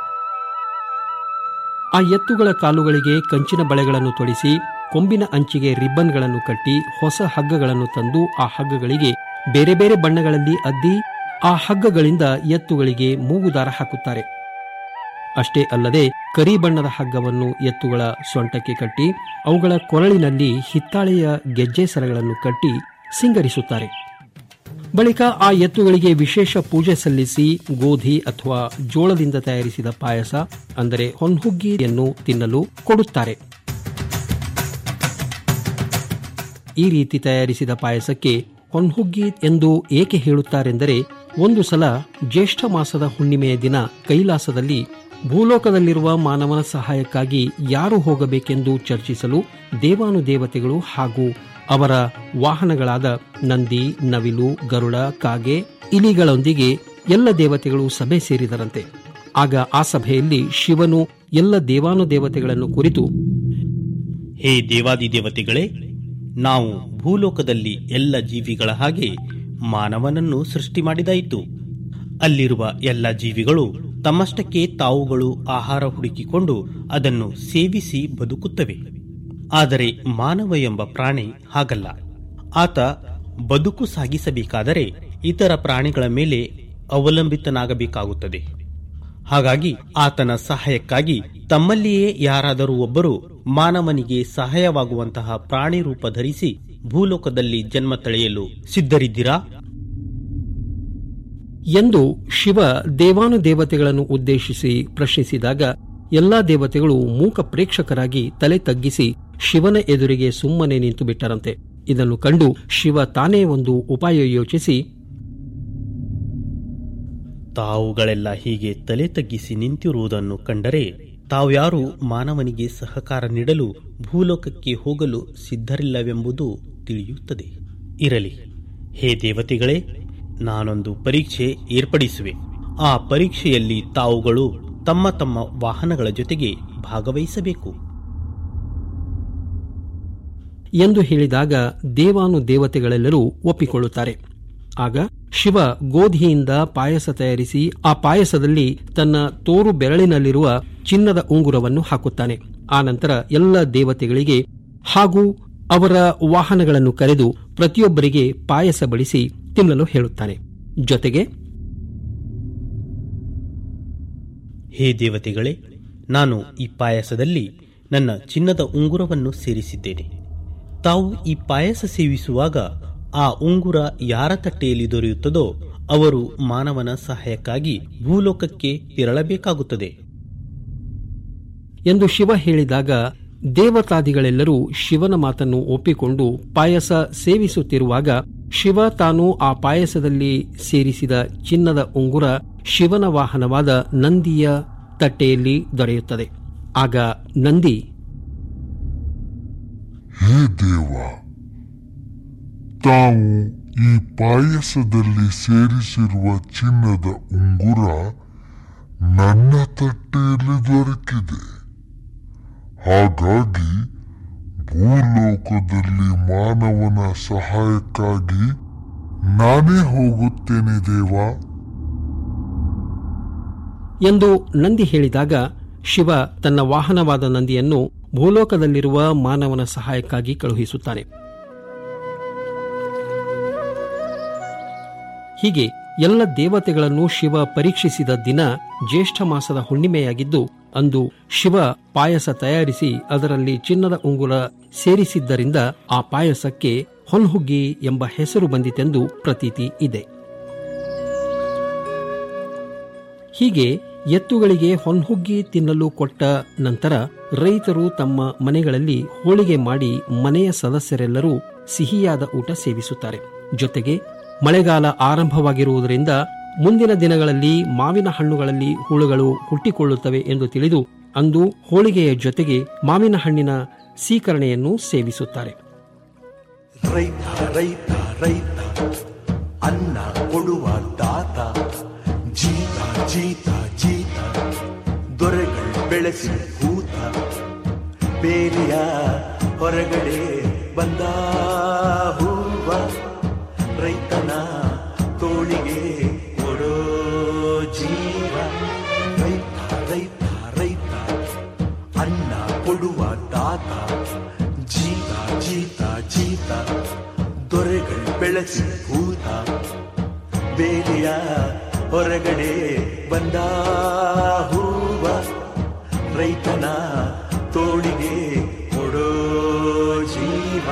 ಆ ಎತ್ತುಗಳ ಕಾಲುಗಳಿಗೆ ಕಂಚಿನ ಬಳೆಗಳನ್ನು ತೊಡಿಸಿ ಕೊಂಬಿನ ಅಂಚಿಗೆ ರಿಬ್ಬನ್ಗಳನ್ನು ಕಟ್ಟಿ ಹೊಸ ಹಗ್ಗಗಳನ್ನು ತಂದು ಆ ಹಗ್ಗಗಳಿಗೆ ಬೇರೆ ಬೇರೆ ಬಣ್ಣಗಳಲ್ಲಿ ಅದ್ದಿ ಆ ಹಗ್ಗಗಳಿಂದ ಎತ್ತುಗಳಿಗೆ ಮೂಗುದಾರ ಹಾಕುತ್ತಾರೆ ಅಷ್ಟೇ ಅಲ್ಲದೆ ಕರಿ ಬಣ್ಣದ ಹಗ್ಗವನ್ನು ಎತ್ತುಗಳ ಸೊಂಟಕ್ಕೆ ಕಟ್ಟಿ ಅವುಗಳ ಕೊರಳಿನಲ್ಲಿ ಹಿತ್ತಾಳೆಯ ಗೆಜ್ಜೆ ಸರಗಳನ್ನು ಕಟ್ಟಿ ಸಿಂಗರಿಸುತ್ತಾರೆ ಬಳಿಕ ಆ ಎತ್ತುಗಳಿಗೆ ವಿಶೇಷ ಪೂಜೆ ಸಲ್ಲಿಸಿ ಗೋಧಿ ಅಥವಾ ಜೋಳದಿಂದ ತಯಾರಿಸಿದ ಪಾಯಸ ಅಂದರೆ ಹೊನ್ಹುಗ್ಗಿಯನ್ನು ತಿನ್ನಲು ಕೊಡುತ್ತಾರೆ ಈ ರೀತಿ ತಯಾರಿಸಿದ ಪಾಯಸಕ್ಕೆ ಹೊನ್ಹುಗ್ಗಿ ಎಂದು ಏಕೆ ಹೇಳುತ್ತಾರೆಂದರೆ ಒಂದು ಸಲ ಜ್ಯೇಷ್ಠ ಮಾಸದ ಹುಣ್ಣಿಮೆಯ ದಿನ ಕೈಲಾಸದಲ್ಲಿ ಭೂಲೋಕದಲ್ಲಿರುವ ಮಾನವನ ಸಹಾಯಕ್ಕಾಗಿ ಯಾರು ಹೋಗಬೇಕೆಂದು ಚರ್ಚಿಸಲು ದೇವಾನುದೇವತೆಗಳು ಹಾಗೂ ಅವರ ವಾಹನಗಳಾದ ನಂದಿ ನವಿಲು ಗರುಡ ಕಾಗೆ ಇಲಿಗಳೊಂದಿಗೆ ಎಲ್ಲ ದೇವತೆಗಳು ಸಭೆ ಸೇರಿದರಂತೆ ಆಗ ಆ ಸಭೆಯಲ್ಲಿ ಶಿವನು ಎಲ್ಲ ದೇವಾನುದೇವತೆಗಳನ್ನು ಕುರಿತು ಹೇ ದೇವಾದಿದೇವತೆಗಳೇ ನಾವು ಭೂಲೋಕದಲ್ಲಿ ಎಲ್ಲ ಜೀವಿಗಳ ಹಾಗೆ ಮಾನವನನ್ನು ಸೃಷ್ಟಿ ಮಾಡಿದಾಯಿತು ಅಲ್ಲಿರುವ ಎಲ್ಲ ಜೀವಿಗಳು ತಮ್ಮಷ್ಟಕ್ಕೆ ತಾವುಗಳು ಆಹಾರ ಹುಡುಕಿಕೊಂಡು ಅದನ್ನು ಸೇವಿಸಿ ಬದುಕುತ್ತವೆ ಆದರೆ ಮಾನವ ಎಂಬ ಪ್ರಾಣಿ ಹಾಗಲ್ಲ ಆತ ಬದುಕು ಸಾಗಿಸಬೇಕಾದರೆ ಇತರ ಪ್ರಾಣಿಗಳ ಮೇಲೆ ಅವಲಂಬಿತನಾಗಬೇಕಾಗುತ್ತದೆ ಹಾಗಾಗಿ ಆತನ ಸಹಾಯಕ್ಕಾಗಿ ತಮ್ಮಲ್ಲಿಯೇ ಯಾರಾದರೂ ಒಬ್ಬರು ಮಾನವನಿಗೆ ಸಹಾಯವಾಗುವಂತಹ ಪ್ರಾಣಿ ರೂಪ ಧರಿಸಿ ಭೂಲೋಕದಲ್ಲಿ ಜನ್ಮ ತಳೆಯಲು ಸಿದ್ಧರಿದ್ದೀರಾ ಎಂದು ಶಿವ ದೇವಾನುದೇವತೆಗಳನ್ನು ಉದ್ದೇಶಿಸಿ ಪ್ರಶ್ನಿಸಿದಾಗ ಎಲ್ಲಾ ದೇವತೆಗಳು ಮೂಕ ಪ್ರೇಕ್ಷಕರಾಗಿ ತಲೆ ತಗ್ಗಿಸಿ ಶಿವನ ಎದುರಿಗೆ ಸುಮ್ಮನೆ ನಿಂತು ಬಿಟ್ಟರಂತೆ ಇದನ್ನು ಕಂಡು ಶಿವ ತಾನೇ ಒಂದು ಉಪಾಯ ಯೋಚಿಸಿ ತಾವುಗಳೆಲ್ಲ ಹೀಗೆ ತಲೆ ತಗ್ಗಿಸಿ ನಿಂತಿರುವುದನ್ನು ಕಂಡರೆ ತಾವ್ಯಾರು ಮಾನವನಿಗೆ ಸಹಕಾರ ನೀಡಲು ಭೂಲೋಕಕ್ಕೆ ಹೋಗಲು ಸಿದ್ಧರಿಲ್ಲವೆಂಬುದು ತಿಳಿಯುತ್ತದೆ ಇರಲಿ ಹೇ ದೇವತೆಗಳೇ ನಾನೊಂದು ಪರೀಕ್ಷೆ ಏರ್ಪಡಿಸುವೆ ಆ ಪರೀಕ್ಷೆಯಲ್ಲಿ ತಾವುಗಳು ತಮ್ಮ ತಮ್ಮ ವಾಹನಗಳ ಜೊತೆಗೆ ಭಾಗವಹಿಸಬೇಕು ಎಂದು ಹೇಳಿದಾಗ ದೇವಾನು ದೇವತೆಗಳೆಲ್ಲರೂ ಒಪ್ಪಿಕೊಳ್ಳುತ್ತಾರೆ ಆಗ ಶಿವ ಗೋಧಿಯಿಂದ ಪಾಯಸ ತಯಾರಿಸಿ ಆ ಪಾಯಸದಲ್ಲಿ ತನ್ನ ತೋರು ಬೆರಳಿನಲ್ಲಿರುವ ಚಿನ್ನದ ಉಂಗುರವನ್ನು ಹಾಕುತ್ತಾನೆ ಆ ನಂತರ ಎಲ್ಲ ದೇವತೆಗಳಿಗೆ ಹಾಗೂ ಅವರ ವಾಹನಗಳನ್ನು ಕರೆದು ಪ್ರತಿಯೊಬ್ಬರಿಗೆ ಪಾಯಸ ಬಡಿಸಿ ತಿನ್ನಲು ಹೇಳುತ್ತಾನೆ ಜೊತೆಗೆ ಹೇ ದೇವತೆಗಳೇ ನಾನು ಈ ಪಾಯಸದಲ್ಲಿ ನನ್ನ ಚಿನ್ನದ ಉಂಗುರವನ್ನು ಸೇರಿಸಿದ್ದೇನೆ ತಾವು ಈ ಪಾಯಸ ಸೇವಿಸುವಾಗ ಆ ಉಂಗುರ ಯಾರ ತಟ್ಟೆಯಲ್ಲಿ ದೊರೆಯುತ್ತದೋ ಅವರು ಮಾನವನ ಸಹಾಯಕ್ಕಾಗಿ ಭೂಲೋಕಕ್ಕೆ ತೆರಳಬೇಕಾಗುತ್ತದೆ ಎಂದು ಶಿವ ಹೇಳಿದಾಗ ದೇವತಾದಿಗಳೆಲ್ಲರೂ ಶಿವನ ಮಾತನ್ನು ಒಪ್ಪಿಕೊಂಡು ಪಾಯಸ ಸೇವಿಸುತ್ತಿರುವಾಗ ಶಿವ ತಾನು ಆ ಪಾಯಸದಲ್ಲಿ ಸೇರಿಸಿದ ಚಿನ್ನದ ಉಂಗುರ ಶಿವನ ವಾಹನವಾದ ನಂದಿಯ ತಟ್ಟೆಯಲ್ಲಿ ದೊರೆಯುತ್ತದೆ ಆಗ ನಂದಿ ಹೇ ದೇವ ತಾವು ಈ ಪಾಯಸದಲ್ಲಿ ಸೇರಿಸಿರುವ ಚಿನ್ನದ ಉಂಗುರ ನನ್ನ ತಟ್ಟೆಯಲ್ಲಿ ದೊರಕಿದೆ ಹಾಗಾಗಿ ಭೂಲೋಕದಲ್ಲಿ ಮಾನವನ ಸಹಾಯಕ್ಕಾಗಿ ನಾನೇ ಹೋಗುತ್ತೇನೆ ದೇವಾ ಎಂದು ನಂದಿ ಹೇಳಿದಾಗ ಶಿವ ತನ್ನ ವಾಹನವಾದ ನಂದಿಯನ್ನು ಭೂಲೋಕದಲ್ಲಿರುವ ಮಾನವನ ಸಹಾಯಕ್ಕಾಗಿ ಕಳುಹಿಸುತ್ತಾನೆ ಹೀಗೆ ಎಲ್ಲ ದೇವತೆಗಳನ್ನು ಶಿವ ಪರೀಕ್ಷಿಸಿದ ದಿನ ಜ್ಯೇಷ್ಠ ಮಾಸದ ಹುಣ್ಣಿಮೆಯಾಗಿದ್ದು ಅಂದು ಶಿವ ಪಾಯಸ ತಯಾರಿಸಿ ಅದರಲ್ಲಿ ಚಿನ್ನದ ಉಂಗುರ ಸೇರಿಸಿದ್ದರಿಂದ ಆ ಪಾಯಸಕ್ಕೆ ಹೊನ್ಹುಗ್ಗಿ ಎಂಬ ಹೆಸರು ಬಂದಿತೆಂದು ಪ್ರತೀತಿ ಇದೆ ಹೀಗೆ ಎತ್ತುಗಳಿಗೆ ಹೊನ್ಹುಗ್ಗಿ ತಿನ್ನಲು ಕೊಟ್ಟ ನಂತರ ರೈತರು ತಮ್ಮ ಮನೆಗಳಲ್ಲಿ ಹೋಳಿಗೆ ಮಾಡಿ ಮನೆಯ ಸದಸ್ಯರೆಲ್ಲರೂ ಸಿಹಿಯಾದ ಊಟ ಸೇವಿಸುತ್ತಾರೆ ಜೊತೆಗೆ ಮಳೆಗಾಲ ಆರಂಭವಾಗಿರುವುದರಿಂದ ಮುಂದಿನ ದಿನಗಳಲ್ಲಿ ಮಾವಿನ ಹಣ್ಣುಗಳಲ್ಲಿ ಹುಳುಗಳು ಹುಟ್ಟಿಕೊಳ್ಳುತ್ತವೆ ಎಂದು ತಿಳಿದು ಅಂದು ಹೋಳಿಗೆಯ ಜೊತೆಗೆ ಮಾವಿನ ಹಣ್ಣಿನ ಸೀಕರಣೆಯನ್ನು ಸೇವಿಸುತ್ತಾರೆ ರೈತ ರೈತ ರೈತ ಅನ್ನ ಕೊಡುವ ದಾತ ಜೀತ ಜೀತ ಜೀತ ದೊರೆಗಳು ಬೆಳೆಸಿ ಹೂತ ಬೇಲಿಯ ಹೊರಗಡೆ ಬಂದ ಹೂವ ರೈತನ ತೋಳಿಗೆ ಕೊಡೋ ಜೀವ ರೈತ ರೈತ ರೈತ ಅನ್ನ ಕೊಡುವ ದಾತ ಜೀತ ಜೀತ ಜೀತ ದೊರೆಗಳು ಬೆಳೆಸಿ ಭೂತ ಬೇಲಿಯ ಹೊರಗಡೆ ಬಂದ ಹೂವ ರೈತನ ತೋಳಿಗೆ ಕೊಡೋ ಜೀವ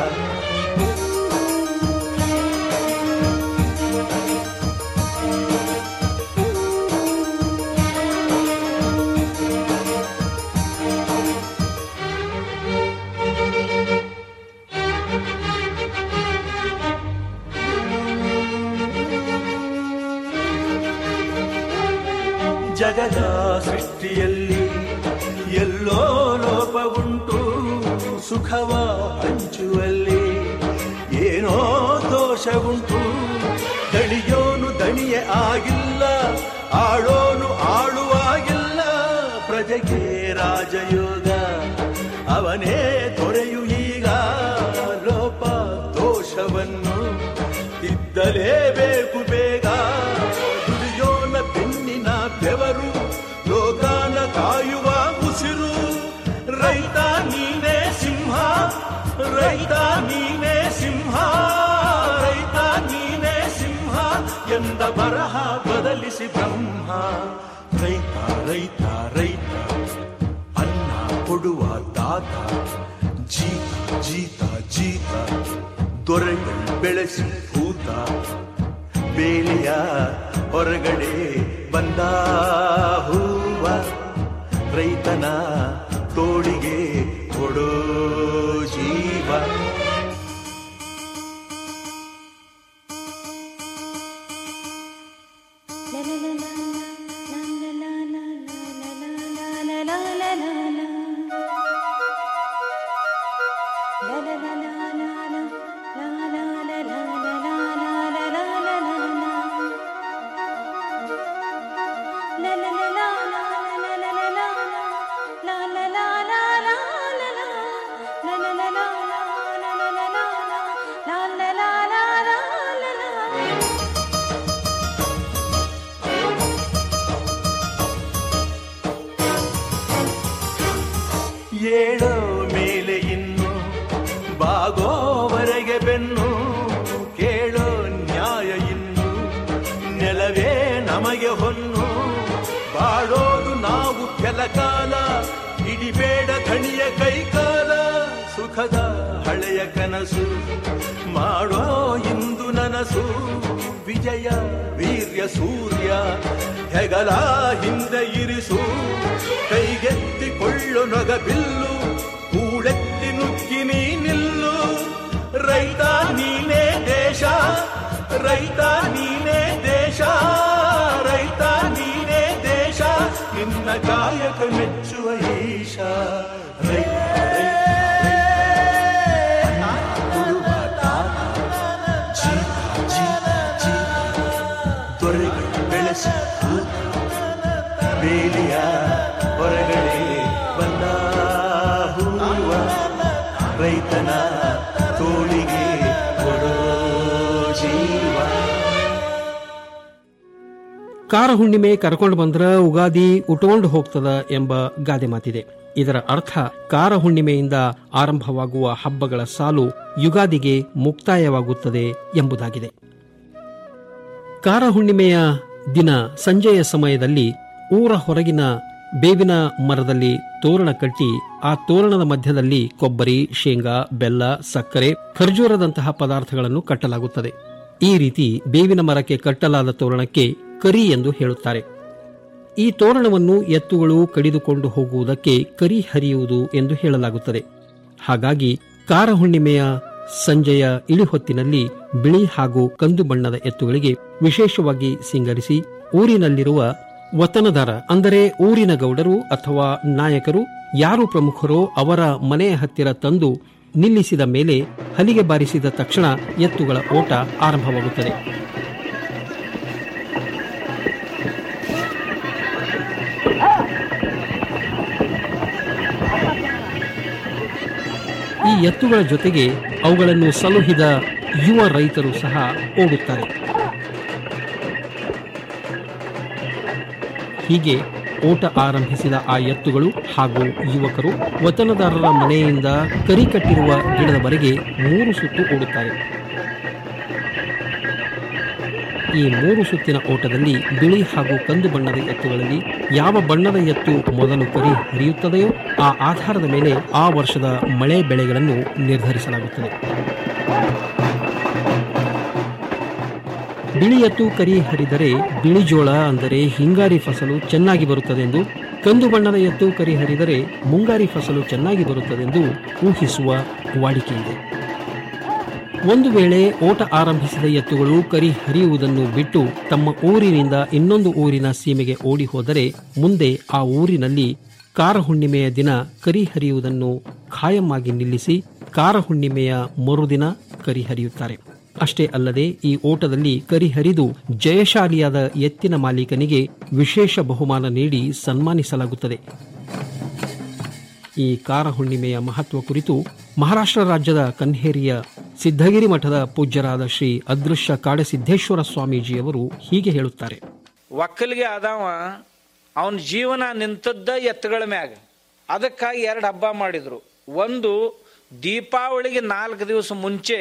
ಜಗದ ಸೃಷ್ಟಿಯಲ್ಲಿ ಎಲ್ಲೋ ಲೋಪ ಉಂಟು ಸುಖವ ಹಂಚುವಲ್ಲಿ ಏನೋ ದೋಷ ಉಂಟು ದಣಿಯೋನು ದಣಿಯೇ ಆಗಿಲ್ಲ ಆಳೋನು ಆಳುವಾಗಿಲ್ಲ ಪ್ರಜೆಗೆ ರಾಜಯೋಗ ಅವನೇ ತೊರೆಯು ಈಗ ಲೋಪ ದೋಷವನ್ನು ಇದ್ದಲೇಬೇಕು ಬೇಗ ದುಡಿಯೋನ ಬೆನ್ನಿನ ಬೆವರು ಲೋಕಾನ ಕಾಯುವ ಉಸಿರು ರೈತ ನೀನೇ ಸಿಂಹ ರೈತ ನೀನೇ ಸಿಂಹ ರೈತ ನೀನೇ ಸಿಂಹ ಎಂದ ಬರಹ ಬದಲಿಸಿ ಬ್ರಹ್ಮ ರೈತ ರೈತ ರೈತ ಅನ್ನ ಕೊಡುವ ದಾತ ಜೀತ ಜೀತ ಜೀತ ದೊರೆಗಳು ಬೆಳೆಸಿ ಭೂತ ಬೇಲಿಯ ಹೊರಗಡೆ ಬಂದ ಹೂವ ರೈತನ ತೋಳಿಗೆ ಕೊಡೋ ಜೀವ ಏಳೋ ಮೇಲೆ ಇನ್ನು ಬಾಗೋವರೆಗೆ ಬೆನ್ನು ಕೇಳೋ ನ್ಯಾಯ ಇನ್ನು ನೆಲವೇ ನಮಗೆ ಹೊನ್ನು ಬಾಳೋದು ನಾವು ಕೆಲ ಕಾಲ ಹಿಡಿಬೇಡ ಕಣಿಯ ಕೈಕಾಲ ಸುಖದ ಹಳೆಯ ಕನಸು ಮಾಡೋ ಇಂದು ನನಸು ವಿಜಯ ವೀರ್ಯ ಸೂರ್ಯ ಹೆಗಲ ಹಿಂದೆ ಇರಿಸು ಕೈಗೆತ್ತಿಕೊಳ್ಳು ನೊಗ ಬಿಲ್ಲು ಕೂಡೆತ್ತಿ ನುಗ್ಗಿ ನೀ ನಿಲ್ಲು ರೈತ ನೀನೇ ದೇಶ ರೈತ ನೀನೇ ದೇಶ ರೈತ ನೀನೇ ದೇಶ ನಿನ್ನ ಕಾಯಕ ಮೆಚ್ಚುವ ಈಶ ರೈತ ದೊರೆಗಳು ಬೆಳೆಸಿ ಬೇಲಿಯ ಹೊರಗಡೆ ಬಂದ ಹೂವ ರೈತನ ತೋಳಿಗೆ ಕೊಡೋ ಜೀವ ಕಾರ ಹುಣ್ಣಿಮೆ ಕರ್ಕೊಂಡು ಬಂದ್ರ ಉಗಾದಿ ಉಟ್ಕೊಂಡು ಹೋಗ್ತದ ಎಂಬ ಗಾದೆ ಮಾತಿದೆ ಇದರ ಅರ್ಥ ಕಾರ ಹುಣ್ಣಿಮೆಯಿಂದ ಆರಂಭವಾಗುವ ಹಬ್ಬಗಳ ಸಾಲು ಯುಗಾದಿಗೆ ಮುಕ್ತಾಯವಾಗುತ್ತದೆ ಎಂಬುದಾಗಿದೆ ಕಾರ ಹುಣ್ಣಿಮೆಯ ದಿನ ಸಂಜೆಯ ಸಮಯದಲ್ಲಿ ಊರ ಹೊರಗಿನ ಬೇವಿನ ಮರದಲ್ಲಿ ತೋರಣ ಕಟ್ಟಿ ಆ ತೋರಣದ ಮಧ್ಯದಲ್ಲಿ ಕೊಬ್ಬರಿ ಶೇಂಗಾ ಬೆಲ್ಲ ಸಕ್ಕರೆ ಖರ್ಜೂರದಂತಹ ಪದಾರ್ಥಗಳನ್ನು ಕಟ್ಟಲಾಗುತ್ತದೆ ಈ ರೀತಿ ಬೇವಿನ ಮರಕ್ಕೆ ಕಟ್ಟಲಾದ ತೋರಣಕ್ಕೆ ಕರಿ ಎಂದು ಹೇಳುತ್ತಾರೆ ಈ ತೋರಣವನ್ನು ಎತ್ತುಗಳು ಕಡಿದುಕೊಂಡು ಹೋಗುವುದಕ್ಕೆ ಕರಿ ಹರಿಯುವುದು ಎಂದು ಹೇಳಲಾಗುತ್ತದೆ ಹಾಗಾಗಿ ಕಾರ ಹುಣ್ಣಿಮೆಯ ಸಂಜೆಯ ಇಳಿಹೊತ್ತಿನಲ್ಲಿ ಬಿಳಿ ಹಾಗೂ ಕಂದು ಬಣ್ಣದ ಎತ್ತುಗಳಿಗೆ ವಿಶೇಷವಾಗಿ ಸಿಂಗರಿಸಿ ಊರಿನಲ್ಲಿರುವ ವತನದಾರ ಅಂದರೆ ಊರಿನ ಗೌಡರು ಅಥವಾ ನಾಯಕರು ಯಾರು ಪ್ರಮುಖರೋ ಅವರ ಮನೆಯ ಹತ್ತಿರ ತಂದು ನಿಲ್ಲಿಸಿದ ಮೇಲೆ ಹಲಿಗೆ ಬಾರಿಸಿದ ತಕ್ಷಣ ಎತ್ತುಗಳ ಓಟ ಆರಂಭವಾಗುತ್ತದೆ ಈ ಎತ್ತುಗಳ ಜೊತೆಗೆ ಅವುಗಳನ್ನು ಸಲುಹಿದ ಯುವ ರೈತರು ಸಹ ಓಡುತ್ತಾರೆ ಹೀಗೆ ಓಟ ಆರಂಭಿಸಿದ ಆ ಎತ್ತುಗಳು ಹಾಗೂ ಯುವಕರು ವತನದಾರರ ಮನೆಯಿಂದ ಕರಿ ಕಟ್ಟಿರುವ ಗಿಡದವರೆಗೆ ಮೂರು ಸುತ್ತು ಓಡುತ್ತಾರೆ ಈ ಮೂರು ಸುತ್ತಿನ ಓಟದಲ್ಲಿ ಬಿಳಿ ಹಾಗೂ ಕಂದು ಬಣ್ಣದ ಎತ್ತುಗಳಲ್ಲಿ ಯಾವ ಬಣ್ಣದ ಎತ್ತು ಮೊದಲು ಕರಿ ಹರಿಯುತ್ತದೆಯೋ ಆ ಆಧಾರದ ಮೇಲೆ ಆ ವರ್ಷದ ಮಳೆ ಬೆಳೆಗಳನ್ನು ನಿರ್ಧರಿಸಲಾಗುತ್ತದೆ ಬಿಳಿ ಎತ್ತು ಕರಿ ಹರಿದರೆ ಬಿಳಿ ಜೋಳ ಅಂದರೆ ಹಿಂಗಾರಿ ಫಸಲು ಚೆನ್ನಾಗಿ ಬರುತ್ತದೆಂದು ಕಂದು ಬಣ್ಣದ ಎತ್ತು ಕರಿ ಹರಿದರೆ ಮುಂಗಾರಿ ಫಸಲು ಚೆನ್ನಾಗಿ ಬರುತ್ತದೆಂದು ಊಹಿಸುವ ವಾಡಿಕೆಯಿದೆ ಒಂದು ವೇಳೆ ಓಟ ಆರಂಭಿಸಿದ ಎತ್ತುಗಳು ಕರಿ ಹರಿಯುವುದನ್ನು ಬಿಟ್ಟು ತಮ್ಮ ಊರಿನಿಂದ ಇನ್ನೊಂದು ಊರಿನ ಸೀಮೆಗೆ ಓಡಿ ಹೋದರೆ ಮುಂದೆ ಆ ಊರಿನಲ್ಲಿ ಕಾರ ಹುಣ್ಣಿಮೆಯ ದಿನ ಕರಿ ಹರಿಯುವುದನ್ನು ಖಾಯಮಾಗಿ ನಿಲ್ಲಿಸಿ ಕಾರ ಹುಣ್ಣಿಮೆಯ ಮರುದಿನ ಕರಿ ಹರಿಯುತ್ತಾರೆ ಅಷ್ಟೇ ಅಲ್ಲದೆ ಈ ಓಟದಲ್ಲಿ ಕರಿ ಹರಿದು ಜಯಶಾಲಿಯಾದ ಎತ್ತಿನ ಮಾಲೀಕನಿಗೆ ವಿಶೇಷ ಬಹುಮಾನ ನೀಡಿ ಸನ್ಮಾನಿಸಲಾಗುತ್ತದೆ ಈ ಕಾರ ಹುಣ್ಣಿಮೆಯ ಮಹತ್ವ ಕುರಿತು ಮಹಾರಾಷ್ಟ್ರ ರಾಜ್ಯದ ಕನ್ಹೇರಿಯ ಸಿದ್ದಗಿರಿ ಮಠದ ಪೂಜ್ಯರಾದ ಶ್ರೀ ಅದೃಶ್ಯ ಕಾಡಸಿದ್ದೇಶ್ವರ ಸ್ವಾಮೀಜಿಯವರು ಹೀಗೆ ಹೇಳುತ್ತಾರೆ ಒಕ್ಕಲಿಗೆ ಆದವ ಅವನ ಜೀವನ ನಿಂತದ್ದ ಎತ್ತುಗಳ ಮ್ಯಾಗ ಅದಕ್ಕಾಗಿ ಎರಡು ಹಬ್ಬ ಮಾಡಿದ್ರು ಒಂದು ದೀಪಾವಳಿಗೆ ನಾಲ್ಕು ದಿವಸ ಮುಂಚೆ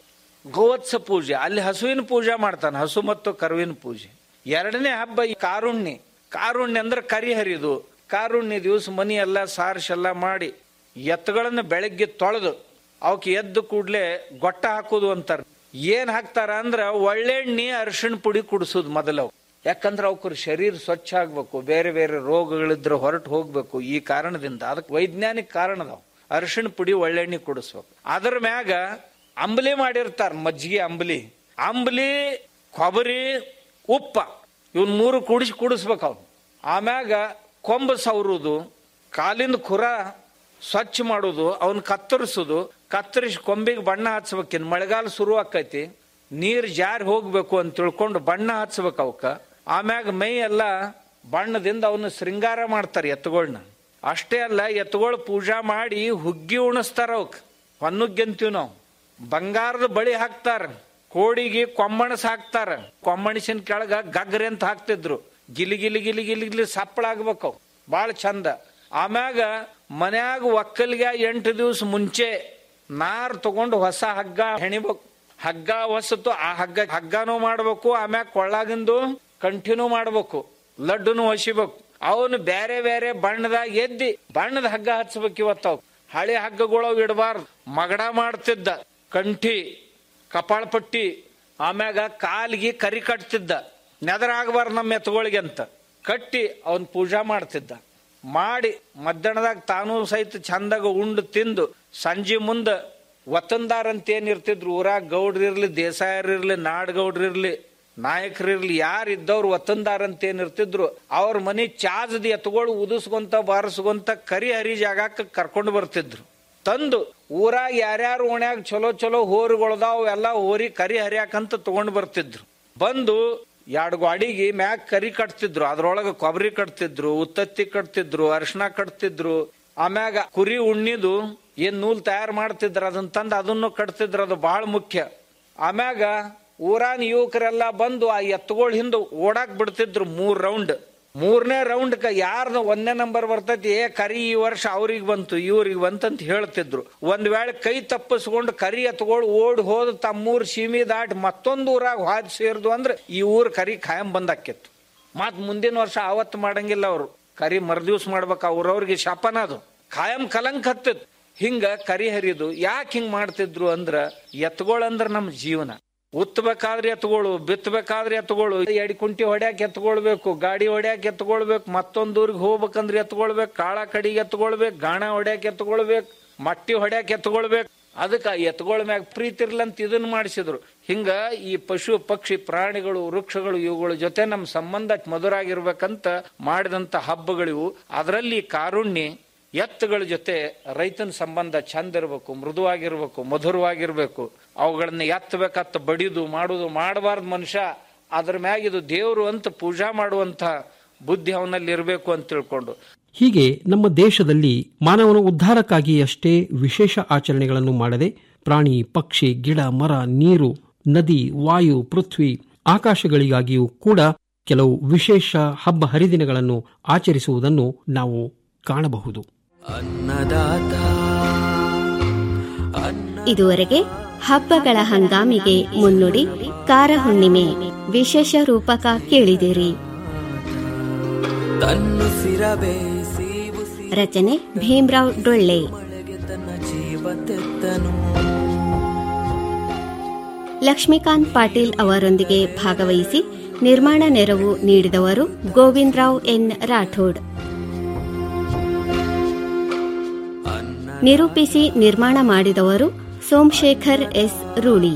ಗೋವತ್ಸ ಪೂಜೆ ಅಲ್ಲಿ ಹಸುವಿನ ಪೂಜೆ ಮಾಡ್ತಾನೆ ಹಸು ಮತ್ತು ಕರುವಿನ ಪೂಜೆ ಎರಡನೇ ಹಬ್ಬ ಈ ಕಾರುಣ್ಯ ಕಾರುಣ್ಯ ಅಂದ್ರೆ ಕರಿ ಹರಿದು ಕಾರುಣ್ಯ ದಿವಸ ಮನಿ ಎಲ್ಲ ಸಾರಿಸಿ ಎಲ್ಲ ಮಾಡಿ ಎತ್ತುಗಳನ್ನ ಬೆಳಗ್ಗೆ ತೊಳೆದು ಅವಕ್ಕೆ ಎದ್ದು ಕೂಡ್ಲೆ ಗೊಟ್ಟ ಹಾಕೋದು ಅಂತಾರ ಏನ್ ಹಾಕ್ತಾರ ಅಂದ್ರ ಒಳ್ಳೆಣ್ಣೆ ಅರಿಶಿಣ ಪುಡಿ ಕುಡಿಸೋದು ಮೊದಲವು ಯಾಕಂದ್ರೆ ಅವಕ್ರ ಶರೀರ ಸ್ವಚ್ಛ ಆಗ್ಬೇಕು ಬೇರೆ ಬೇರೆ ರೋಗಗಳಿದ್ರೆ ಹೊರಟು ಹೋಗ್ಬೇಕು ಈ ಕಾರಣದಿಂದ ಅದಕ್ಕೆ ವೈಜ್ಞಾನಿಕ ಕಾರಣ ಅದಾವ ಅರಿಶಿಣ ಪುಡಿ ಒಳ್ಳೆಣ್ಣೆ ಕುಡಿಸ್ಬೇಕು ಅದ್ರ ಮ್ಯಾಗ ಅಂಬಲಿ ಮಾಡಿರ್ತಾರ ಮಜ್ಜಿಗೆ ಅಂಬಲಿ ಅಂಬಲಿ ಕೊಬ್ಬರಿ ಉಪ್ಪ ಇವನ್ ಮೂರು ಕುಡಿಸಿ ಕುಡಿಸ್ಬೇಕು ಅವ್ನು ಆಮ್ಯಾಗ ಕೊಂಬು ಸವರುದು ಕಾಲಿಂದ ಖುರ ಸ್ವಚ್ಛ ಮಾಡೋದು ಅವನ್ ಕತ್ತರಿಸೋದು ಕತ್ತರಿಸಿ ಕೊಂಬಿಗೆ ಬಣ್ಣ ಹಚ್ಬೇಕಿನ್ ಮಳೆಗಾಲ ಶುರು ಆಕೈತಿ ನೀರ್ ಜಾರಿ ಹೋಗ್ಬೇಕು ಅಂತ ತಿಳ್ಕೊಂಡು ಬಣ್ಣ ಹಚ್ಬೇಕು ಅವಕ್ಕ ಆಮ್ಯಾಗ ಮೈ ಎಲ್ಲ ಬಣ್ಣದಿಂದ ಅವನ್ನ ಶೃಂಗಾರ ಮಾಡ್ತಾರೆ ಎತ್ತುಗಳನ್ನ ಅಷ್ಟೇ ಅಲ್ಲ ಎತ್ತುಗಳು ಪೂಜಾ ಮಾಡಿ ಹುಗ್ಗಿ ಉಣಿಸ್ತಾರ ಅವಕ್ ಹೊನ್ನುಗ್ಗಿ ಅಂತೀವಿ ನಾವು ಬಂಗಾರದ ಬಳಿ ಹಾಕ್ತಾರ ಕೋಡಿಗೆ ಕೊಮ್ಮಣಸ್ ಹಾಕ್ತಾರ ಕೊಮ್ಮಣಿಸಿನ ಕೆಳಗ ಗಗ್ರಿ ಅಂತ ಹಾಕ್ತಿದ್ರು ಗಿಲಿ ಗಿಲಿ ಗಿಲಿ ಗಿಲಿ ಗಿಲಿ ಸಪ್ಪಳ ಆಗ್ಬೇಕು ಅವು ಬಾಳ ಚಂದ ಆಮ್ಯಾಗ ಮನ್ಯಾಗ ಒಕ್ಕಲ್ಗೆ ಎಂಟು ದಿವಸ ಮುಂಚೆ ನಾರ್ ತಗೊಂಡು ಹೊಸ ಹಗ್ಗ ಹೆಣಿಬೇಕು ಹಗ್ಗ ಹೊಸತು ಆ ಹಗ್ಗ ಹಗ್ಗನೂ ಮಾಡ್ಬೇಕು ಆಮ್ಯಾಗ ಕೊಳ್ಳಾಗಿಂದು ಕಂಟಿನ್ಯೂ ಮಾಡ್ಬೇಕು ಲಡ್ಡುನು ಹೊಸಿಬೇಕು ಅವನು ಬೇರೆ ಬೇರೆ ಬಣ್ಣದಾಗ ಎದ್ದಿ ಬಣ್ಣದ ಹಗ್ಗ ಹಚ್ಬೇಕು ಇವತ್ತವ್ ಹಳೆ ಹಗ್ಗಗಳು ಇಡಬಾರ್ದು ಮಗಡ ಮಾಡ್ತಿದ್ದ ಕಂಠಿ ಕಪಾಳಪಟ್ಟಿ ಆಮ್ಯಾಗ ಕಾಲಿಗೆ ಕರಿ ಕಟ್ತಿದ್ದ ನೆದರಾಗಬಾರ್ದು ನಮ್ಮ ಎತ್ತುಗಳಿಗೆ ಅಂತ ಕಟ್ಟಿ ಅವನ್ ಪೂಜಾ ಮಾಡ್ತಿದ್ದ ಮಾಡಿ ಮಧ್ಯಾಹ್ನದಾಗ ತಾನೂ ಸಹಿತ ಚಂದಾಗ ಉಂಡು ತಿಂದು ಸಂಜೆ ಮುಂದ ವತನ್ದಾರ್ ಅಂತ ಏನಿರ್ತಿದ್ರು ಊರಾಗ ಗೌಡ್ರಿರ್ಲಿ ದೇಸಾಯರಿರ್ಲಿ ನಾಡ್ಗೌಡ್ರಿರ್ಲಿ ನಾಯಕರಿರ್ಲಿ ಯಾರು ಇದ್ದವ್ರು ವತನ್ದಾರ್ ಅಂತ ಏನಿರ್ತಿದ್ರು ಅವ್ರ ಮನೆ ಚಾಜದ ಎತ್ಗಳು ಉದಿಸ್ಕೊಂತ ಬಾರಿಸ್ಕೊಂತ ಕರಿ ಹರಿ ಜಾಗಕ್ಕೆ ಕರ್ಕೊಂಡು ಬರ್ತಿದ್ರು ತಂದು ಊರಾಗ ಯಾರ್ಯಾರು ಓಣ್ಯಾಗ ಚಲೋ ಚಲೋ ಹೋರಿಗಳದಾವ್ ಎಲ್ಲ ಹೋರಿ ಕರಿ ಹರಿಯಾಕಂತ ತಗೊಂಡ್ ಬರ್ತಿದ್ರು ಬಂದು ಎರಡು ಗಾಡಿಗೆ ಮ್ಯಾಗ ಕರಿ ಕಟ್ತಿದ್ರು ಅದ್ರೊಳಗ ಕೊಬ್ಬರಿ ಕಟ್ತಿದ್ರು ಉತ್ತತ್ತಿ ಕಟ್ತಿದ್ರು ಅರಿಶಿನ ಕಟ್ತಿದ್ರು ಆಮ್ಯಾಗ ಕುರಿ ಉಣ್ಣಿದು ಏನ್ ನೂಲ್ ತಯಾರು ಮಾಡ್ತಿದ್ರ ಅದನ್ನ ತಂದು ಅದನ್ನು ಕಟ್ತಿದ್ರು ಅದು ಬಹಳ ಮುಖ್ಯ ಆಮ್ಯಾಗ ಊರಾನ್ ಯುವಕರೆಲ್ಲ ಬಂದು ಆ ಎತ್ತುಗಳ ಹಿಂದ ಓಡಾಕ್ ಬಿಡ್ತಿದ್ರು ಮೂರ್ ರೌಂಡ್ ಮೂರನೇ ರೌಂಡ್ ಯಾರ್ದು ಒಂದನೇ ನಂಬರ್ ಬರ್ತೈತಿ ಏ ಕರಿ ಈ ವರ್ಷ ಅವ್ರಿಗೆ ಬಂತು ಇವ್ರಿಗೆ ಬಂತಂತ ಹೇಳ್ತಿದ್ರು ಒಂದ್ ವೇಳೆ ಕೈ ತಪ್ಪಿಸ್ಕೊಂಡು ಕರಿ ಎತ್ಕೊಂಡು ಓಡ್ ಹೋದ್ ತಮ್ಮೂರ್ ಸೀಮಿ ದಾಟಿ ಮತ್ತೊಂದು ಊರಾಗ ಹಾದ್ ಸೇರ್ದು ಅಂದ್ರೆ ಈ ಊರ್ ಕರಿ ಖಾಯಂ ಬಂದಾಕಿತ್ತು ಮತ್ ಮುಂದಿನ ವರ್ಷ ಆವತ್ತು ಮಾಡಂಗಿಲ್ಲ ಅವರು ಕರಿ ಮರ್ದಿವ್ಸ ಮಾಡ್ಬೇಕು ಅವ್ರವ್ರಿಗೆ ಶಾಪನ ಅದು ಕಾಯಂ ಕಲಂಕ ಹತ್ತದ್ ಹಿಂಗ ಕರಿ ಹರಿದು ಯಾಕೆ ಹಿಂಗ್ ಮಾಡ್ತಿದ್ರು ಅಂದ್ರ ಎತ್ಗೊಳಂದ್ರ ನಮ್ ಜೀವನ ಉತ್ತಬೇಕಾದ್ರೆ ಎತ್ಗಳು ಬಿತ್ತಬೇಕಾದ್ರೆ ಎತ್ಗಳು ಎಡಿ ಕುಂಟಿ ಹೊಡ್ಯಾಕ ಎತ್ಕೊಳ್ಬೇಕು ಗಾಡಿ ಹೊಡ್ಯಾಕ ಎತ್ಕೊಳ್ಬೇಕು ಮತ್ತೊಂದ್ ಊರಿಗೆ ಹೋಗ್ಬೇಕಂದ್ರೆ ಎತ್ಕೊಳ್ಬೇಕು ಕಾಳ ಕಡಿಗೆ ಎತ್ಕೊಳ್ಬೇಕು ಗಾಣ ಹೊಡ್ಯಾಕ ಎತ್ಕೊಳ್ಬೇಕು ಮಟ್ಟಿ ಹೊಡ್ಯಾಕ ಎತ್ಕೊಳ್ಬೇಕು ಅದಕ್ಕ ಎತ್ಗೊಳ ಮ್ಯಾಗ ಪ್ರೀತಿ ಇರ್ಲಂತ ಇದನ್ನ ಮಾಡಿಸಿದ್ರು ಹಿಂಗ ಈ ಪಶು ಪಕ್ಷಿ ಪ್ರಾಣಿಗಳು ವೃಕ್ಷಗಳು ಇವುಗಳ ಜೊತೆ ನಮ್ಮ ಸಂಬಂಧ ಮಧುರಾಗಿರ್ಬೇಕಂತ ಮಾಡಿದಂತ ಹಬ್ಬಗಳಿವು ಅದರಲ್ಲಿ ಕಾರುಣ್ಯ ಎತ್ತುಗಳ ಜೊತೆ ರೈತನ ಸಂಬಂಧ ಚಂದ ಇರಬೇಕು ಮೃದುವಾಗಿರ್ಬೇಕು ಮಧುರವಾಗಿರ್ಬೇಕು ಅವುಗಳನ್ನ ಎತ್ತಬೇಕತ್ತ ಬಡಿದು ಮಾಡುದು ಮಾಡಬಾರ್ದು ಮನುಷ್ಯ ಅದ್ರ ಮ್ಯಾಗ ಇದು ದೇವರು ಅಂತ ಪೂಜಾ ಮಾಡುವಂತ ಬುದ್ಧಿ ಅವನಲ್ಲಿ ಇರಬೇಕು ಅಂತ ತಿಳ್ಕೊಂಡು ಹೀಗೆ ನಮ್ಮ ದೇಶದಲ್ಲಿ ಮಾನವನ ಉದ್ಧಾರಕ್ಕಾಗಿ ಅಷ್ಟೇ ವಿಶೇಷ ಆಚರಣೆಗಳನ್ನು ಮಾಡದೆ ಪ್ರಾಣಿ ಪಕ್ಷಿ ಗಿಡ ಮರ ನೀರು ನದಿ ವಾಯು ಪೃಥ್ವಿ ಆಕಾಶಗಳಿಗಾಗಿಯೂ ಕೂಡ ಕೆಲವು ವಿಶೇಷ ಹಬ್ಬ ಹರಿದಿನಗಳನ್ನು ಆಚರಿಸುವುದನ್ನು ನಾವು ಕಾಣಬಹುದು ಇದುವರೆಗೆ ಹಬ್ಬಗಳ ಹಂಗಾಮಿಗೆ ಮುನ್ನುಡಿ ಕಾರ ಹುಣ್ಣಿಮೆ ವಿಶೇಷ ರೂಪಕ ಕೇಳಿದಿರಿ ರಚನೆ ಭೀಮ್ರಾವ್ ಡೊಳ್ಳೆ ಲಕ್ಷ್ಮೀಕಾಂತ್ ಪಾಟೀಲ್ ಅವರೊಂದಿಗೆ ಭಾಗವಹಿಸಿ ನಿರ್ಮಾಣ ನೆರವು ನೀಡಿದವರು ಗೋವಿಂದರಾವ್ ಎನ್ ರಾಠೋಡ್ ನಿರೂಪಿಸಿ ನಿರ್ಮಾಣ ಮಾಡಿದವರು ಸೋಮಶೇಖರ್ ಎಸ್ ರೂಳಿ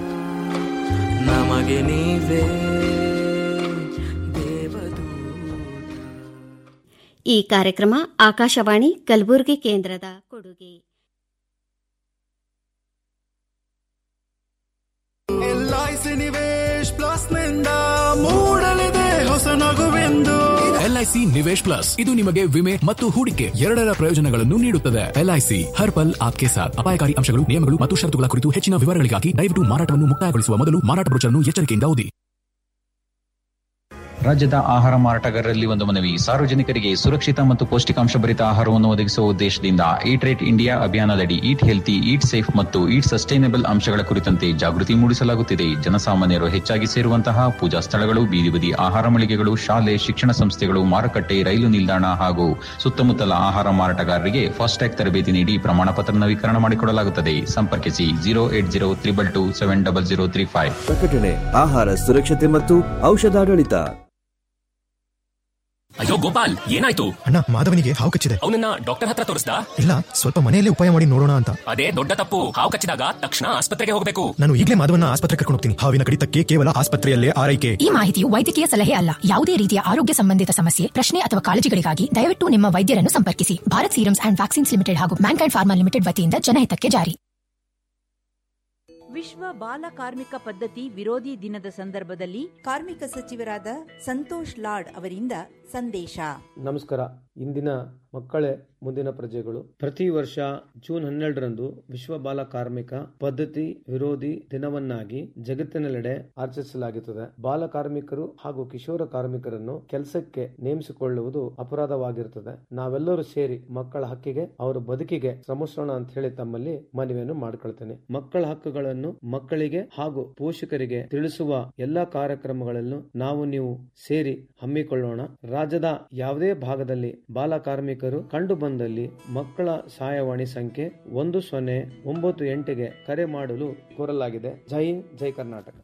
ನಮಗೆ ನೀವೇ ಈ ಕಾರ್ಯಕ್ರಮ ಆಕಾಶವಾಣಿ ಕಲಬುರಗಿ ಕೇಂದ್ರದ ಕೊಡುಗೆ ಎಲ್ಐಸಿ ನಿವೇಶ್ ಪ್ಲಸ್ ನಿಂದ ಮೂಡಲಿದೆ ಹೊಸ ನಗುವೆಂದು ಎಲ್ಐಸಿ ನಿವೇಶ್ ಪ್ಲಸ್ ಇದು ನಿಮಗೆ ವಿಮೆ ಮತ್ತು ಹೂಡಿಕೆ ಎರಡರ ಪ್ರಯೋಜನಗಳನ್ನು ನೀಡುತ್ತದೆ ಎಲ್ಐಸಿ ಹರ್ ಪಲ್ ಆಪ್ಕೆ ಸಾಥ್ ಅಪಾಯಕಾರಿ ಅಂಶಗಳು ನಿಯಮಗಳು ಮತ್ತು ಷರತ್ತುಗಳ ಕುರಿತು ಹೆಚ್ಚಿನ ವಿವರಗಳಿಗಾಗಿ ದಯವಿಟ್ಟು ಮಾರಾಟವನ್ನು ಮುಕ್ತಾಯಗೊಳಿಸುವ ಮೊದಲು ಮಾರಾಟ ಬ್ರೋಚರ್ನ್ನು ಎಚ್ಚರಿಕೆಯಿಂದ ಓದಿ ರಾಜ್ಯದ ಆಹಾರ ಮಾರಾಟಗಾರರಲ್ಲಿ ಒಂದು ಮನವಿ ಸಾರ್ವಜನಿಕರಿಗೆ ಸುರಕ್ಷಿತ ಮತ್ತು ಪೌಷ್ಟಿಕಾಂಶ ಭರಿತ ಆಹಾರವನ್ನು ಒದಗಿಸುವ ಉದ್ದೇಶದಿಂದ ಈಟ್ ರೇಟ್ ಇಂಡಿಯಾ ಅಭಿಯಾನದಡಿ ಈಟ್ ಹೆಲ್ತಿ ಈಟ್ ಸೇಫ್ ಮತ್ತು ಈಟ್ ಸಸ್ಟೈನಬಲ್ ಅಂಶಗಳ ಕುರಿತಂತೆ ಜಾಗೃತಿ ಮೂಡಿಸಲಾಗುತ್ತಿದೆ ಜನಸಾಮಾನ್ಯರು ಹೆಚ್ಚಾಗಿ ಸೇರುವಂತಹ ಪೂಜಾ ಸ್ಥಳಗಳು ಬೀದಿ ಬದಿ ಆಹಾರ ಮಳಿಗೆಗಳು ಶಾಲೆ ಶಿಕ್ಷಣ ಸಂಸ್ಥೆಗಳು ಮಾರುಕಟ್ಟೆ ರೈಲು ನಿಲ್ದಾಣ ಹಾಗೂ ಸುತ್ತಮುತ್ತಲ ಆಹಾರ ಮಾರಾಟಗಾರರಿಗೆ ಫಾಸ್ಟ್ಯಾಗ್ ತರಬೇತಿ ನೀಡಿ ಪ್ರಮಾಣ ಪತ್ರ ನವೀಕರಣ ಮಾಡಿಕೊಡಲಾಗುತ್ತದೆ ಸಂಪರ್ಕಿಸಿ zero eight zero triple two seven double zero three five ಪ್ರಕಟಣೆ ಆಹಾರ ಸುರಕ್ಷತೆ ಮತ್ತು ಔಷಧಾಡಳಿತ ಅಯ್ಯೋ ಗೋಪಾಲ್ ಏನಾಯ್ತು ಅಣ್ಣ ಮಾಧವನಿಗೆ ಹಾವು ಕಚ್ಚಿದೆ ಅವನನ್ನ ಡಾಕ್ಟರ್ ಹತ್ರ ತೋರಿಸ್ದ ಇಲ್ಲ ಸ್ವಲ್ಪ ಮನೆಯಲ್ಲೇ ಉಪಾಯ ಮಾಡಿ ನೋಡೋಣ ಅಂತ ಅದೇ ದೊಡ್ಡ ತಪ್ಪು ಹಾವು ಕಚ್ಚಿದಾಗ ತಕ್ಷಣ ಆಸ್ಪತ್ರೆಗೆ ಹೋಗಬೇಕು ನಾನು ಈಗಲೇ ಮಾಧವನ ಆಸ್ಪತ್ರೆ ಕರ್ಕೊಂಡು ಹೋಗ್ತೀನಿ ಹಾವಿನ ಕಡಿತಕ್ಕೆ ಕೇವಲ ಆಸ್ಪತ್ರೆಯಲ್ಲೇ ಆರೈಕೆ ಈ ಮಾಹಿತಿಯು ವೈದ್ಯಕೀಯ ಸಲಹೆ ಅಲ್ಲ ಯಾವುದೇ ರೀತಿಯ ಆರೋಗ್ಯ ಸಂಬಂಧಿತ ಸಮಸ್ಯೆ ಪ್ರಶ್ನೆ ಅಥವಾ ಕಾಳಜಿಗಳಿಗಾಗಿ ದಯವಿಟ್ಟು ನಿಮ್ಮ ವೈದ್ಯರನ್ನು ಸಂಪರ್ಕಿಸಿ Bharat Serums and Vaccines Limited ಹಾಗೂ ಮ್ಯಾನ್ಕೈಂಡ್ ಫಾರ್ಮಾ ಲಿಮಿಟೆಡ್ ವತಿಯಿಂದ ಜನಹಿತಕ್ಕೆ ಜಾರಿ ವಿಶ್ವ ಬಾಲ ಕಾರ್ಮಿಕ ಪದ್ಧತಿ ವಿರೋಧಿ ದಿನದ ಸಂದರ್ಭದಲ್ಲಿ ಕಾರ್ಮಿಕ ಸಚಿವರಾದ ಸಂತೋಷ್ ಲಾಡ್ ಅವರಿಂದ ಸಂದೇಶ ನಮಸ್ಕಾರ ಇಂದಿನ ಮಕ್ಕಳೇ ಮುಂದಿನ ಪ್ರಜೆಗಳು ಪ್ರತಿ ವರ್ಷ ಜೂನ್ ಹನ್ನೆರಡರಂದು ವಿಶ್ವ ಬಾಲ ಕಾರ್ಮಿಕ ಪದ್ಧತಿ ವಿರೋಧಿ ದಿನವನ್ನಾಗಿ ಜಗತ್ತಿನೆಲ್ಲೆಡೆ ಆಚರಿಸಲಾಗುತ್ತದೆ ಬಾಲ ಕಾರ್ಮಿಕರು ಹಾಗೂ ಕಿಶೋರ ಕಾರ್ಮಿಕರನ್ನು ಕೆಲಸಕ್ಕೆ ನೇಮಿಸಿಕೊಳ್ಳುವುದು ಅಪರಾಧವಾಗಿರುತ್ತದೆ ನಾವೆಲ್ಲರೂ ಸೇರಿ ಮಕ್ಕಳ ಹಕ್ಕಿಗೆ ಅವರ ಬದುಕಿಗೆ ಶ್ರಮಿಸೋಣ ಅಂತ ಹೇಳಿ ತಮ್ಮಲ್ಲಿ ಮನವಿಯನ್ನು ಮಾಡಿಕೊಳ್ತೇನೆ ಮಕ್ಕಳ ಹಕ್ಕುಗಳನ್ನು ಮಕ್ಕಳಿಗೆ ಹಾಗೂ ಪೋಷಕರಿಗೆ ತಿಳಿಸುವ ಎಲ್ಲಾ ಕಾರ್ಯಕ್ರಮಗಳನ್ನು ನಾವು ನೀವು ಸೇರಿ ಹಮ್ಮಿಕೊಳ್ಳೋಣ ರಾಜ್ಯದ ಯಾವುದೇ ಭಾಗದಲ್ಲಿ ಬಾಲ ಕಾರ್ಮಿಕರು ಕಂಡು ಬಂದಲ್ಲಿ ಮಕ್ಕಳ ಸಹಾಯವಾಣಿ ಸಂಖ್ಯೆ ಒಂದು ಸೊನ್ನೆ ಒಂಬತ್ತು ಎಂಟಿಗೆ ಕರೆ ಮಾಡಲು ಕೋರಲಾಗಿದೆ ಜೈ ಹಿಂದ್ ಜೈ ಕರ್ನಾಟಕ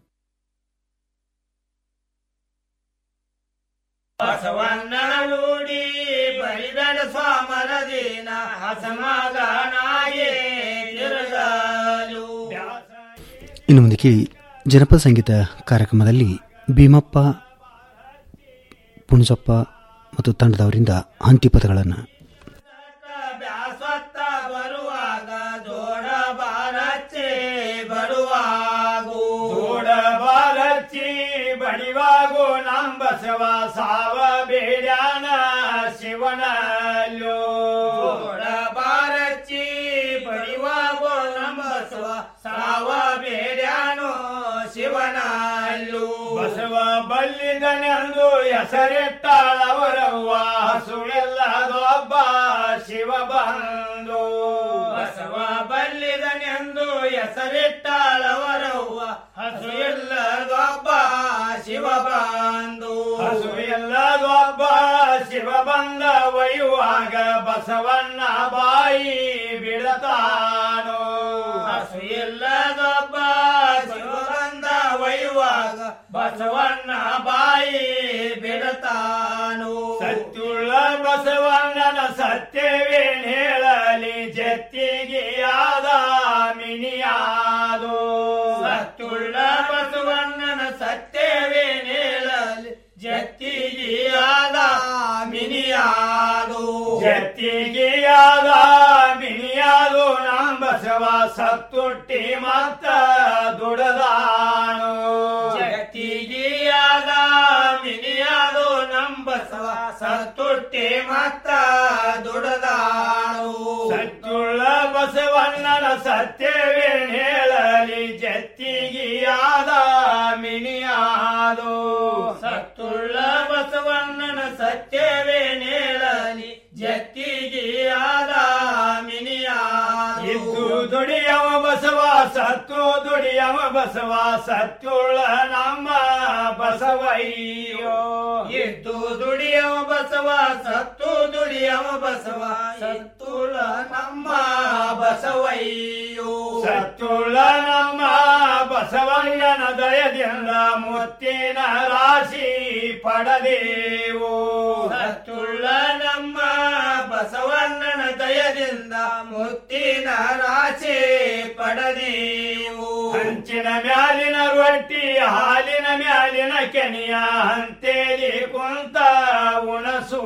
ಬಸವಣ್ಣನೂಡಿ ಬರಿದಡ ಸ್ವಾಮರದೀನ ಹಸಮಗನಾಯೇ ತಿರುಗಲು ಇನ್ನು ಮುಂದೆ ಕೇಳಿ ಜನಪದ ಸಂಗೀತ ಕಾರ್ಯಕ್ರಮದಲ್ಲಿ ಭೀಮಪ್ಪ ಪುಣಸಪ್ಪ ಮತ್ತು ತಂಡದವರಿಂದ ಹಂತಿ ಪದಗಳನ್ನು ಬ್ಯಾಸತ್ತ ಬರುವಾಗ ಜೋಡ ಬಾರಚ್ಚೆ ಬರುವಾಗು ಜೋಡ ಬಾರಚ್ಚಿ ಬಡಿವಾಗು ನಮ್ಮ ಬಸವ ಸಾವ ಬೇಡ್ಯಾನ ಶಿವನಲ್ಲೋ ಜೋಡ ಬಾರಚ್ಚಿ ಬಡಿವಾಗು ನಮ್ಮ ಬಸವ ಸಾವ ಬೇಡ್ಯಾನೋ ಶಿವನಲ್ಲೂ ಬಸವ ಬಲ್ಲಿದನೆಂದು ಹೆಸರಿಟ್ಟಾಳವರವ್ವ ಸುಳೆಲ್ಲದೊಬ್ಬ ಶಿವ ಬಂದು ಬಸವ ಬಲ್ಲಿದನೆಂದು ಹೆಸರಿಟ್ಟಾಳವರವ್ವ ಹಸು ಎಲ್ಲದೊಬ್ಬ ಶಿವ ಬಂದು ಹಸು ಎಲ್ಲದೊಬ್ಬ ಶಿವ ಶಿವ ಬಂದ ಒಯ್ಯುವಾಗ ಬಸವಣ್ಣ ಬಾಯಿ ಬಿಡತಾನೋ ಹಸು ಇಲ್ಲದೊಬ್ಬ ಶಿವ ಬಂದ ಒಯ್ಯುವಾಗ ಬಸವಣ್ಣ ಬಾಯಿ ಬಿಡತಾನು ಸತ್ಯುಳ್ಳ ಬಸವಣ್ಣನ ಸತ್ಯವೇನ್ ಹೇಳಲಿ ಜತ್ತಿಗೆಯಾದ ಮಿನಿಯಾದು ಸತ್ಯುಳ್ಳ ಬಸವಣ್ಣನ ಸತ್ಯವೇನ್ ಹೇಳಲಿ ಜತ್ತಿಗೆಯಾದ ಮಿನಿಯಾದು ಜತ್ತಿಗೆಯಾದ ಮಿನಿಯಾದು ನಮ್ಮ ಬಸವ ಸತ್ತುಟ್ಟಿ ಮತ್ತ ದುಡದಾನು ಜಗತ್ತಿಗೆಯಾದ ಮಿನಿಯಾದು ನಮ್ಮ ಬಸವ ಸತ್ತುಟ್ಟಿ ಮತ್ತ ದುಡದಾನು ಸತ್ತುಳ್ಳ ಬಸವಣ್ಣನ ಸತ್ಯವೇನ್ ಹೇಳಲಿ ಜತ್ತಿಗೆಯಾದ ಮಿನಿಯಾದು ಸತ್ತುಳ್ಳ ಬಸವಣ್ಣನ ಸತ್ಯವೇನ್ ಹೇಳಲಿ ಜತ್ತಿಗೆಯಾದ ಮಿನಿಯಾದ ಇದ್ದು ದುಡಿಯವ ಬಸವ ಸತ್ತು ದುಡಿಯವ ಬಸವ ಸತ್ತುಳ್ಳ ನಮ್ಮ ಬಸವಯ್ಯೋ ಇದ್ದು ದುಡಿಯವ ಬಸವ ಸತ್ತು ದುಡಿಯವ ಬಸವ ಸತ್ತುಳ ನಮ್ಮ ಬಸವಯ್ಯೋ ಸತ್ತುಳ ನಮ್ಮ ಬಸವಣ್ಣನ ದಯದಿಂದ ಮುತ್ತಿನ ರಾಶಿ ಪಡದೇವು ಸತ್ತುಳ್ಳ ನಮ್ಮ ಬಸವಣ್ಣನ ದಯದಿಂದ ಮುತ್ತಿನ ರಾಶಿ ಪಡದೇವು ಹಂಚಿನ ಮ್ಯಾಲಿನ ರೊಟ್ಟಿ ಹಾಲಿನ ಮ್ಯಾಲಿನ ಕೆನೆಯ ಹಂತೇಲಿ ಕುಂತ ಉಣಸು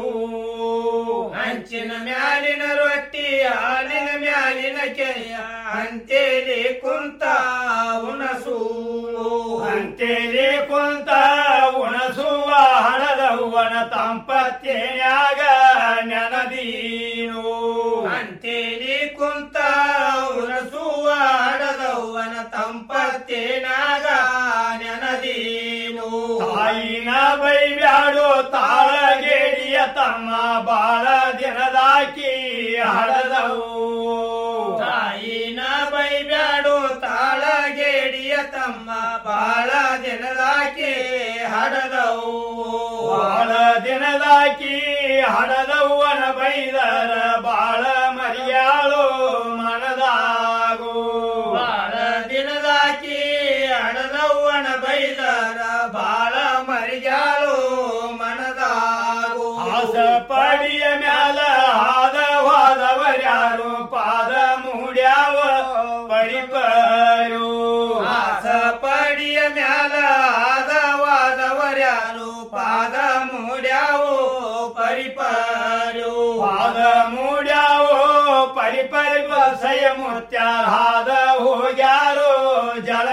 ಹಂಚಿನ ಮ್ಯಾಲಿನ ರೊಟ್ಟಿ ಹಾಲಿನ ಮ್ಯಾಲಿನ ಕೆನೆಯ ಹಂತೇಲಿ ಕುಂತ ಉಣಸು ಹಂತೇಲಿ ಕುಂತ ಉಣಸುವ ಹಣದವ್ವನ ತಂಪತ್ತೇನ್ಯಾಗ ನೆನದೀನು ಅಂತೇಲಿ ಕುಂತ ಉಣಸುವ ಹಣದವ್ವನ ತಂಪತ್ತೇನಾಗ ನೆನದೀನು ತಾಯಿನ ಬೈಬ್ಯಾಡು ತಾಳಗೇಡಿಯ ತಮ್ಮ ಬಾಳ ದಿನದಾಕಿ ಹಡದವು ತಾಯಿನ ಬೈಬ್ಯಾಡು ತಾಳಗೇಡಿಯ ತಮ್ಮ ಬಾಳ ದಿನದಾಕಿ ಹಡದವು ಬಾಳ ದಿನದಾಕಿ ಹಡದವ್ವನ ಬೈದರ ಬಾಳ ಮರಿಯಾಳು ಮನದಾಗು ಬಾಳ ದಿನದಾಕಿ ಹಡದವ್ವನ ಬೈದರ ಬಾಳ ಮರಿಯಾಳು ಮನದಾಗು ಆಸ ಪಡಿಯ ಮ್ಯಾಲ ಹಾದವಾದವರ್ಯಾರು ಪಾದ ಮೂಡ್ಯಾವ ಪಡಿಪರು ಆಸ ಪಡಿಯ ಮ್ಯಾಲ ಹಾದವಾದವರ್ಯಾರು ಪಾದ ಮೂಡ್ಯಾವು ಪರಿಪರು ಪಾದ ಮೂಡ್ಯಾವು ಪರಿಪರಿ ಬಸಯ ಮುತ್ಯಾರ ಹಾದ ಹೋಗ್ಯಾರೋ ಜಲ